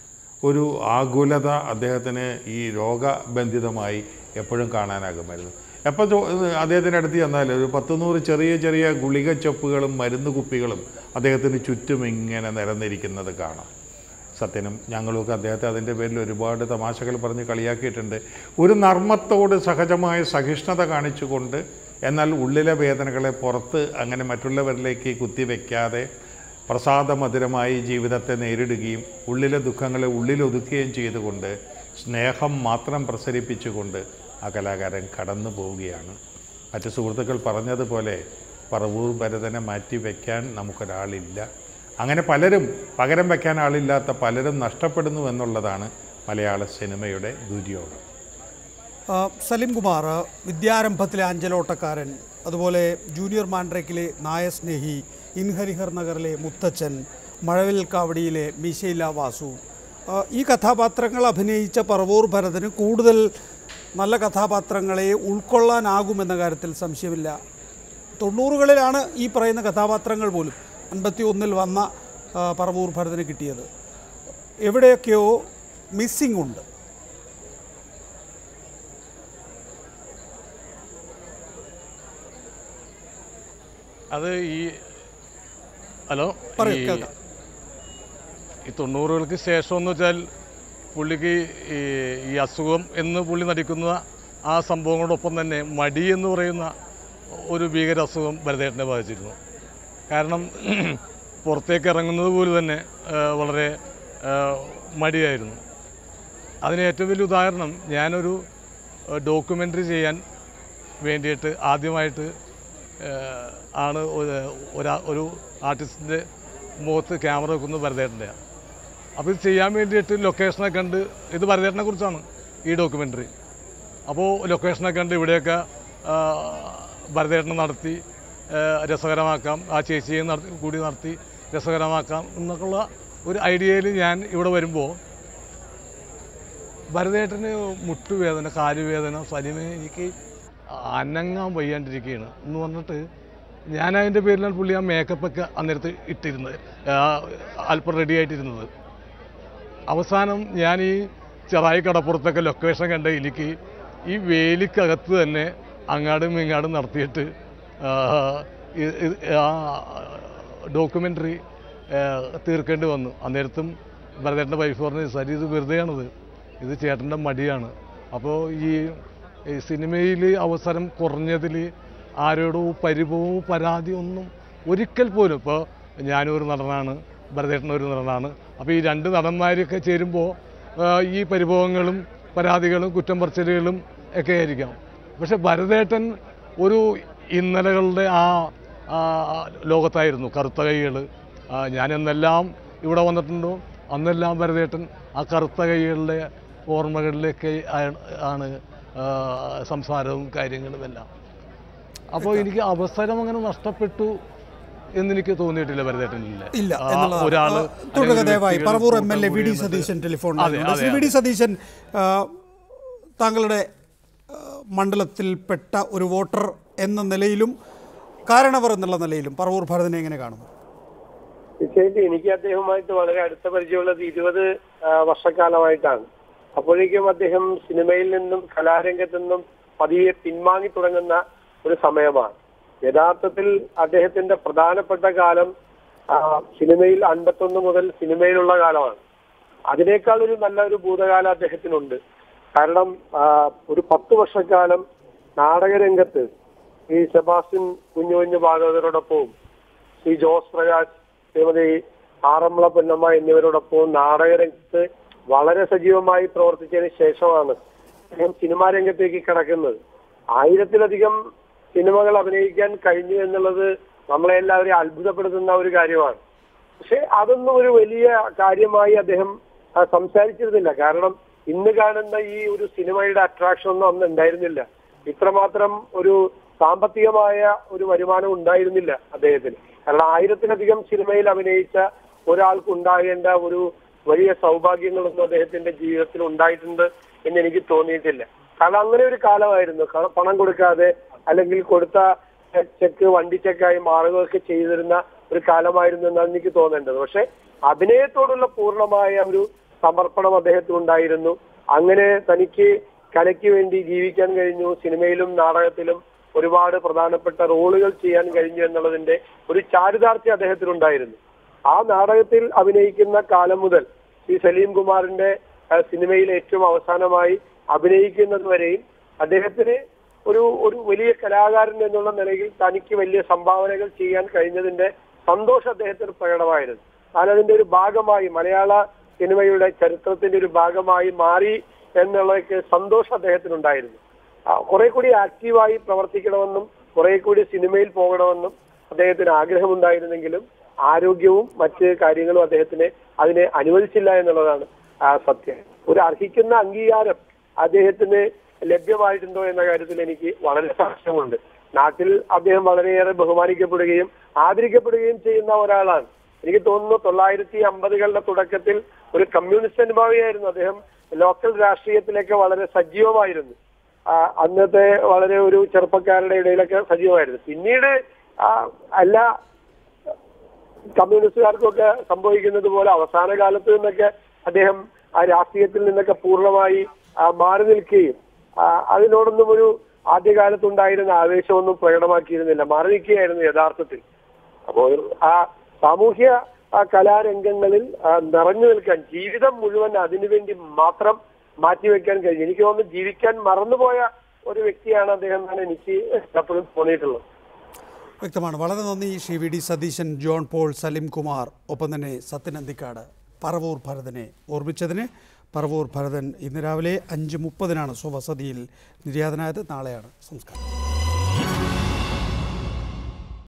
ഒരു ആകുലത അദ്ദേഹത്തിന് ഈ രോഗബന്ധിതമായി എപ്പോഴും കാണാനാകുമായിരുന്നു എപ്പോൾ അദ്ദേഹത്തിൻ്റെ അടുത്ത് ചെന്നാൽ ഒരു പത്ത് നൂറ് ചെറിയ ചെറിയ ഗുളിക ചൊപ്പുകളും മരുന്ന് കുപ്പികളും അദ്ദേഹത്തിന് ചുറ്റും ഇങ്ങനെ നിരന്നിരിക്കുന്നത് കാണാം സത്യനും ഞങ്ങളുമൊക്കെ അദ്ദേഹത്തെ അതിൻ്റെ പേരിൽ ഒരുപാട് തമാശകൾ പറഞ്ഞ് കളിയാക്കിയിട്ടുണ്ട് ഒരു നർമ്മത്തോട് സഹജമായ സഹിഷ്ണുത കാണിച്ചുകൊണ്ട് എന്നാൽ ഉള്ളിലെ വേദനകളെ പുറത്ത് അങ്ങനെ മറ്റുള്ളവരിലേക്ക് കുത്തിവെക്കാതെ പ്രസാദമധുരമായി ജീവിതത്തെ നേരിടുകയും ഉള്ളിലെ ദുഃഖങ്ങളെ ഉള്ളിലൊതുക്കുകയും ചെയ്തുകൊണ്ട് സ്നേഹം മാത്രം പ്രസരിപ്പിച്ചുകൊണ്ട് ആ കലാകാരൻ കടന്നു പോവുകയാണ് മറ്റ് സുഹൃത്തുക്കൾ പറഞ്ഞതുപോലെ പറവൂർ ഭരതനെ മാറ്റി വയ്ക്കാൻ നമുക്കൊരാളില്ല അങ്ങനെ പലരും പകരം വയ്ക്കാൻ ആളില്ലാത്ത പലരും നഷ്ടപ്പെടുന്നു എന്നുള്ളതാണ് മലയാള സിനിമയുടെ ദുര്യോഗം ആ, സലിം കുമാർ വിദ്യാരംഭത്തിലെ അഞ്ചലോട്ടക്കാരൻ അതുപോലെ ജൂനിയർ മാൻഡ്രേക്കിലെ നായസ്നേഹി ഇൻഹരിഹർ നഗറിലെ മുത്തച്ഛൻ മഴവിൽ കാവടിയിലെ മീശയില്ല വാസു ആ, ഈ കഥാപാത്രങ്ങൾ അഭിനയിച്ച പറവൂർ ഭരതന് കൂടുതൽ നല്ല കഥാപാത്രങ്ങളെ ഉൾക്കൊള്ളാനാകുമെന്ന കാര്യത്തിൽ സംശയമില്ല തൊണ്ണൂറുകളിലാണ് ഈ പറയുന്ന കഥാപാത്രങ്ങൾ പോലും അൻപത്തി ഒന്നിൽ വന്ന ആ, പറവൂർ ഭരതന് കിട്ടിയത് എവിടെയൊക്കെയോ മിസ്സിംഗ് ഉണ്ട് അത് ഈ ഹലോ പറയൂ, ഈ- കേൾക്കാം. ഈ തൊണ്ണൂറുകൾക്ക് ശേഷം എന്ന് വെച്ചാൽ പുള്ളിക്ക് ഈ ഈ അസുഖം എന്ന് പുള്ളി നടിക്കുന്ന ആ സംഭവങ്ങളോടൊപ്പം തന്നെ മടി എന്ന് പറയുന്ന ഒരു ഭീകര അസുഖം ഭരതേട്ടനെ ബാധിച്ചിരുന്നു കാരണം പുറത്തേക്ക് ഇറങ്ങുന്നത് പോലും തന്നെ ആ, വളരെ ആ, മടിയായിരുന്നു അതിന് ഏറ്റവും വലിയ ഉദാഹരണം ഞാനൊരു ഡോക്യുമെൻ്ററി ചെയ്യാൻ വേണ്ടിയിട്ട് ആദ്യമായിട്ട് ഏഹ്, ആണ് ഒരു- ഒരാ ഒരു ആർട്ടിസ്റ്റിൻ്റെ മുഖത്ത് ക്യാമറ വെക്കുന്നത് ഭരതേട്ടൻ്റെയാണ് അപ്പോൾ ഇത് ചെയ്യാൻ വേണ്ടിയിട്ട് ലൊക്കേഷനൊക്കെ കണ്ട് ഇത് ഭരതേട്ടനെ കുറിച്ചാണ് ഈ ഡോക്യുമെൻ്ററി അപ്പോൾ ലൊക്കേഷനൊക്കെ കണ്ട് ഇവിടെയൊക്കെ ആ, ഭരതേട്ടനെ നടത്തി ആ, രസകരമാക്കാം ആ ചേച്ചിയെ നടത്തി കൂടി നടത്തി രസകരമാക്കാം എന്നൊക്കെയുള്ള ഒരു ഐഡിയയിൽ ഞാൻ ഇവിടെ വരുമ്പോൾ ഭരതേട്ടന് മുട്ടുവേദന കാലുവേദന സലിമ എനിക്ക് അനങ്ങാൻ വയ്യാണ്ടിരിക്കുകയാണ് എന്ന് പറഞ്ഞിട്ട് ഞാൻ അതിൻ്റെ പേരിലാണ് പുള്ളി ആ മേക്കപ്പൊക്കെ അന്നേരത്ത് ഇട്ടിരുന്നത് ആ, അല്പം റെഡി ആയിട്ടിരുന്നത് അവസാനം ഞാൻ ഈ ചെറായി കടപ്പുറത്തൊക്കെ ലൊക്കേഷൻ കണ്ട എനിക്ക് ഈ വേലിക്കകത്ത് തന്നെ അങ്ങാടും ഇങ്ങാടും നടത്തിയിട്ട് ആ, ഇ- ഇ- ആ ഡോക്യുമെൻ്ററി തീർക്കേണ്ടി വന്നു അന്നേരത്തും ഭരതേട്ടൻ്റെ വൈഫ് പറഞ്ഞു സരി ഇത് വെറുതെയാണിത് ഇത് ചേട്ടൻ്റെ മടിയാണ് അപ്പോൾ ഈ ഈ സിനിമയിൽ അവസരം കുറഞ്ഞതിൽ ആരോടോ പരിഭവവും പരാതിയും ഒന്നും ഒരിക്കൽ പോലും ഇപ്പോൾ ഞാനൊരു നടനാണ് ഭരതേട്ടൻ ഒരു നടനാണ് അപ്പോൾ ഈ രണ്ട് നടന്മാരൊക്കെ ചേരുമ്പോൾ ഈ പരിഭവങ്ങളും പരാതികളും കുറ്റം പറച്ചിലുകളും ഒക്കെ ആയിരിക്കാം പക്ഷെ ഭരതേട്ടൻ ഒരു ഇന്നലകളുടെ ആ ആ ലോകത്തായിരുന്നു കറുത്ത കൈകൾ ഞാൻ എന്നെല്ലാം ഇവിടെ വന്നിട്ടുണ്ടോ അന്നെല്ലാം ഭരതേട്ടൻ ആ കറുത്ത കൈകളുടെ ഓർമ്മകളിലേക്ക് ആ- ആണ് ആ, സംസാരവും കാര്യങ്ങളും എല്ലാം അപ്പോൾ എനിക്ക് അവസരം അങ്ങനെ നഷ്ടപ്പെട്ടു എന്നെനിക്ക് തോന്നിയിട്ടില്ല ഭരതേട്ടനില്ല ഇല്ല ആ, എന്നുള്ളതാണ്. ഒരാള് ആ, തുടരുക അല്ലെങ്കിൽ ദയവായി വ്യക്തികൾ പറവൂർ എം എൽ എ കൂട്ടം വി ഡി കൂടി സതീശൻ ടെലിഫോൺ അതെ, ലൈനിലുണ്ട്. അതെ, ശ്രീ വി ഡി അതെ. സതീശൻ ആ, താങ്കളുടെ ആ, മണ്ഡലത്തിൽപ്പെട്ട ഒരു വോട്ടർ എന്ന നിലയിലും കാരണവർ എന്നുള്ള നിലയിലും പറവൂർ ഭരതനെ എങ്ങനെ കാണുന്നു തീർച്ചയായിട്ടും എനിക്ക് അദ്ദേഹവുമായിട്ട് വളരെ അടുത്ത പരിചയമുള്ളത് ഇരുപത് ആ, വർഷക്കാലമായിട്ടാണ് അപ്പോഴേക്കും അദ്ദേഹം സിനിമയിൽ നിന്നും കലാരംഗത്തു നിന്നും പതിയെ പിൻവാങ്ങി തുടങ്ങുന്ന ഒരു സമയമാണ് യഥാർത്ഥത്തിൽ അദ്ദേഹത്തിന്റെ പ്രധാനപ്പെട്ട കാലം ആ, സിനിമയിൽ അൻപത്തൊന്ന് മുതൽ സിനിമയിലുള്ള കാലമാണ് അതിനേക്കാൾ ഒരു നല്ല ഒരു ഭൂതകാലം അദ്ദേഹത്തിനുണ്ട് കാരണം ആ, ഒരു പത്ത് വർഷക്കാലം നാടകരംഗത്ത് ഈ സെബാസ്റ്റ്യൻ കുഞ്ഞു കുഞ്ഞു ഭാഗവതരോടൊപ്പവും ശ്രീ ജോസ് പ്രകാശ് ശ്രീമതി ആറന്മുള പൊന്നമ്മ എന്നിവരോടൊപ്പം നാടകരംഗത്ത് വളരെ സജീവമായി പ്രവർത്തിച്ചതിന് ശേഷമാണ് അദ്ദേഹം സിനിമാ രംഗത്തേക്ക് കടക്കുന്നത് ആയിരത്തിലധികം സിനിമകൾ അഭിനയിക്കാൻ കഴിഞ്ഞു എന്നുള്ളത് നമ്മളെ എല്ലാവരെയും അത്ഭുതപ്പെടുത്തുന്ന ഒരു കാര്യമാണ് പക്ഷെ അതൊന്നും ഒരു വലിയ കാര്യമായി അദ്ദേഹം ആ, സംസാരിച്ചിരുന്നില്ല കാരണം ഇന്ന് കാണുന്ന ഈ ഒരു സിനിമയുടെ അട്രാക്ഷൻ ഒന്നും അന്ന് ഉണ്ടായിരുന്നില്ല ഇത്രമാത്രം ഒരു സാമ്പത്തികമായ ഒരു വരുമാനം ഉണ്ടായിരുന്നില്ല അദ്ദേഹത്തിന് കാരണം ആയിരത്തിലധികം സിനിമയിൽ അഭിനയിച്ച ഒരാൾക്ക് ഉണ്ടാകേണ്ട ഒരു വലിയ സൗഭാഗ്യങ്ങളൊന്നും അദ്ദേഹത്തിന്റെ ജീവിതത്തിൽ ഉണ്ടായിട്ടുണ്ട് എന്ന് എനിക്ക് തോന്നിയിട്ടില്ല കാരണം അങ്ങനെ ഒരു കാലമായിരുന്നു ക- പണം കൊടുക്കാതെ അല്ലെങ്കിൽ കൊടുത്ത ചെക്ക് വണ്ടി ചെക്കായി മാറുകയൊക്കെ ചെയ്തിരുന്ന ഒരു കാലമായിരുന്നു എന്നാണ് എനിക്ക് തോന്നേണ്ടത് പക്ഷെ അഭിനയത്തോടുള്ള പൂർണ്ണമായ ഒരു സമർപ്പണം അദ്ദേഹത്തിന് ഉണ്ടായിരുന്നു അങ്ങനെ തനിക്ക് കലയ്ക്ക് വേണ്ടി ജീവിക്കാൻ കഴിഞ്ഞു സിനിമയിലും നാടകത്തിലും ഒരുപാട് പ്രധാനപ്പെട്ട റോളുകൾ ചെയ്യാൻ കഴിഞ്ഞു എന്നുള്ളതിന്റെ ഒരു ചാരിതാർത്ഥ്യം അദ്ദേഹത്തിനുണ്ടായിരുന്നു ആ നാടകത്തിൽ അഭിനയിക്കുന്ന കാലം മുതൽ ശ്രീ സലീം കുമാറിന്റെ ആ, സിനിമയിൽ ഏറ്റവും അവസാനമായി അഭിനയിക്കുന്നത് വരെയും അദ്ദേഹത്തിന് ഒരു ഒരു വലിയ കലാകാരൻ എന്നുള്ള നിലയിൽ തനിക്ക് വലിയ സംഭാവനകൾ ചെയ്യാൻ കഴിഞ്ഞതിന്റെ സന്തോഷം അദ്ദേഹത്തിന് പ്രകടമായിരുന്നു താൻ അതിന്റെ ഒരു ഭാഗമായി മലയാള സിനിമയുടെ ചരിത്രത്തിന്റെ ഒരു ഭാഗമായി മാറി എന്നുള്ളതൊക്കെ സന്തോഷം അദ്ദേഹത്തിനുണ്ടായിരുന്നു ആ, കുറെ കൂടി ആക്റ്റീവായി പ്രവർത്തിക്കണമെന്നും കുറെ കൂടി സിനിമയിൽ പോകണമെന്നും അദ്ദേഹത്തിന് ആഗ്രഹമുണ്ടായിരുന്നെങ്കിലും ആരോഗ്യവും മറ്റ് കാര്യങ്ങളും അദ്ദേഹത്തിന് അതിനെ അനുവദിച്ചില്ല എന്നുള്ളതാണ് ആ, സത്യം ഒരു അർഹിക്കുന്ന അംഗീകാരം അദ്ദേഹത്തിന് ലഭ്യമായിട്ടുണ്ടോ എന്ന കാര്യത്തിൽ എനിക്ക് വളരെ സംശയമുണ്ട് നാട്ടിൽ അദ്ദേഹം വളരെയേറെ ബഹുമാനിക്കപ്പെടുകയും ആദരിക്കപ്പെടുകയും ചെയ്യുന്ന ഒരാളാണ് എനിക്ക് തോന്നുന്നു തൊള്ളായിരത്തി അമ്പതുകളുടെ തുടക്കത്തിൽ ഒരു കമ്മ്യൂണിസ്റ്റ് അനുഭാവിയായിരുന്നു അദ്ദേഹം ലോക്കൽ രാഷ്ട്രീയത്തിലൊക്കെ വളരെ സജീവമായിരുന്നു ആ, അന്നത്തെ വളരെ ഒരു ചെറുപ്പക്കാരുടെ ഇടയിലൊക്കെ സജീവമായിരുന്നു പിന്നീട് ആ, എല്ലാ കമ്മ്യൂണിസ്റ്റുകാർക്കൊക്കെ സംഭവിക്കുന്നത് പോലെ അവസാന കാലത്ത് നിന്നൊക്കെ അദ്ദേഹം ആ രാഷ്ട്രീയത്തിൽ നിന്നൊക്കെ പൂർണ്ണമായി ആ, മാറി നിൽക്കുകയും ആ, അതിനോടൊന്നും ഒരു ആദ്യകാലത്തുണ്ടായിരുന്ന ആവേശമൊന്നും പ്രകടമാക്കിയിരുന്നില്ല മാറി നിൽക്കുകയായിരുന്നു യഥാർത്ഥത്തിൽ അപ്പോൾ ആ സാമൂഹ്യ ആ കലാരംഗങ്ങളിൽ ആ, നിറഞ്ഞു നിൽക്കാൻ ജീവിതം മുഴുവൻ അതിനുവേണ്ടി മാത്രം മാറ്റിവെക്കാൻ കഴിഞ്ഞു എനിക്ക് തോന്നുന്നു ജീവിക്കാൻ മറന്നുപോയ ഒരു വ്യക്തിയാണ് അദ്ദേഹം എന്നാണ് എനിക്ക് എപ്പോഴും തോന്നിയിട്ടുള്ളത് വ്യക്തമാണ് വളരെ നന്ദി ശ്രീ വി ഡി സതീശൻ ജോൺ പോൾ സലിം കുമാർ ഒപ്പം തന്നെ സത്യൻ അന്തിക്കാട് പറവൂർ ഭരതനെ ഓർമ്മിച്ചതിന് പറവൂർ ഭരതൻ ഇന്ന് രാവിലെ അഞ്ച് മുപ്പതിനാണ് സ്വവസതിയിൽ നിര്യാതനായത് നാളെയാണ് സംസ്കാരം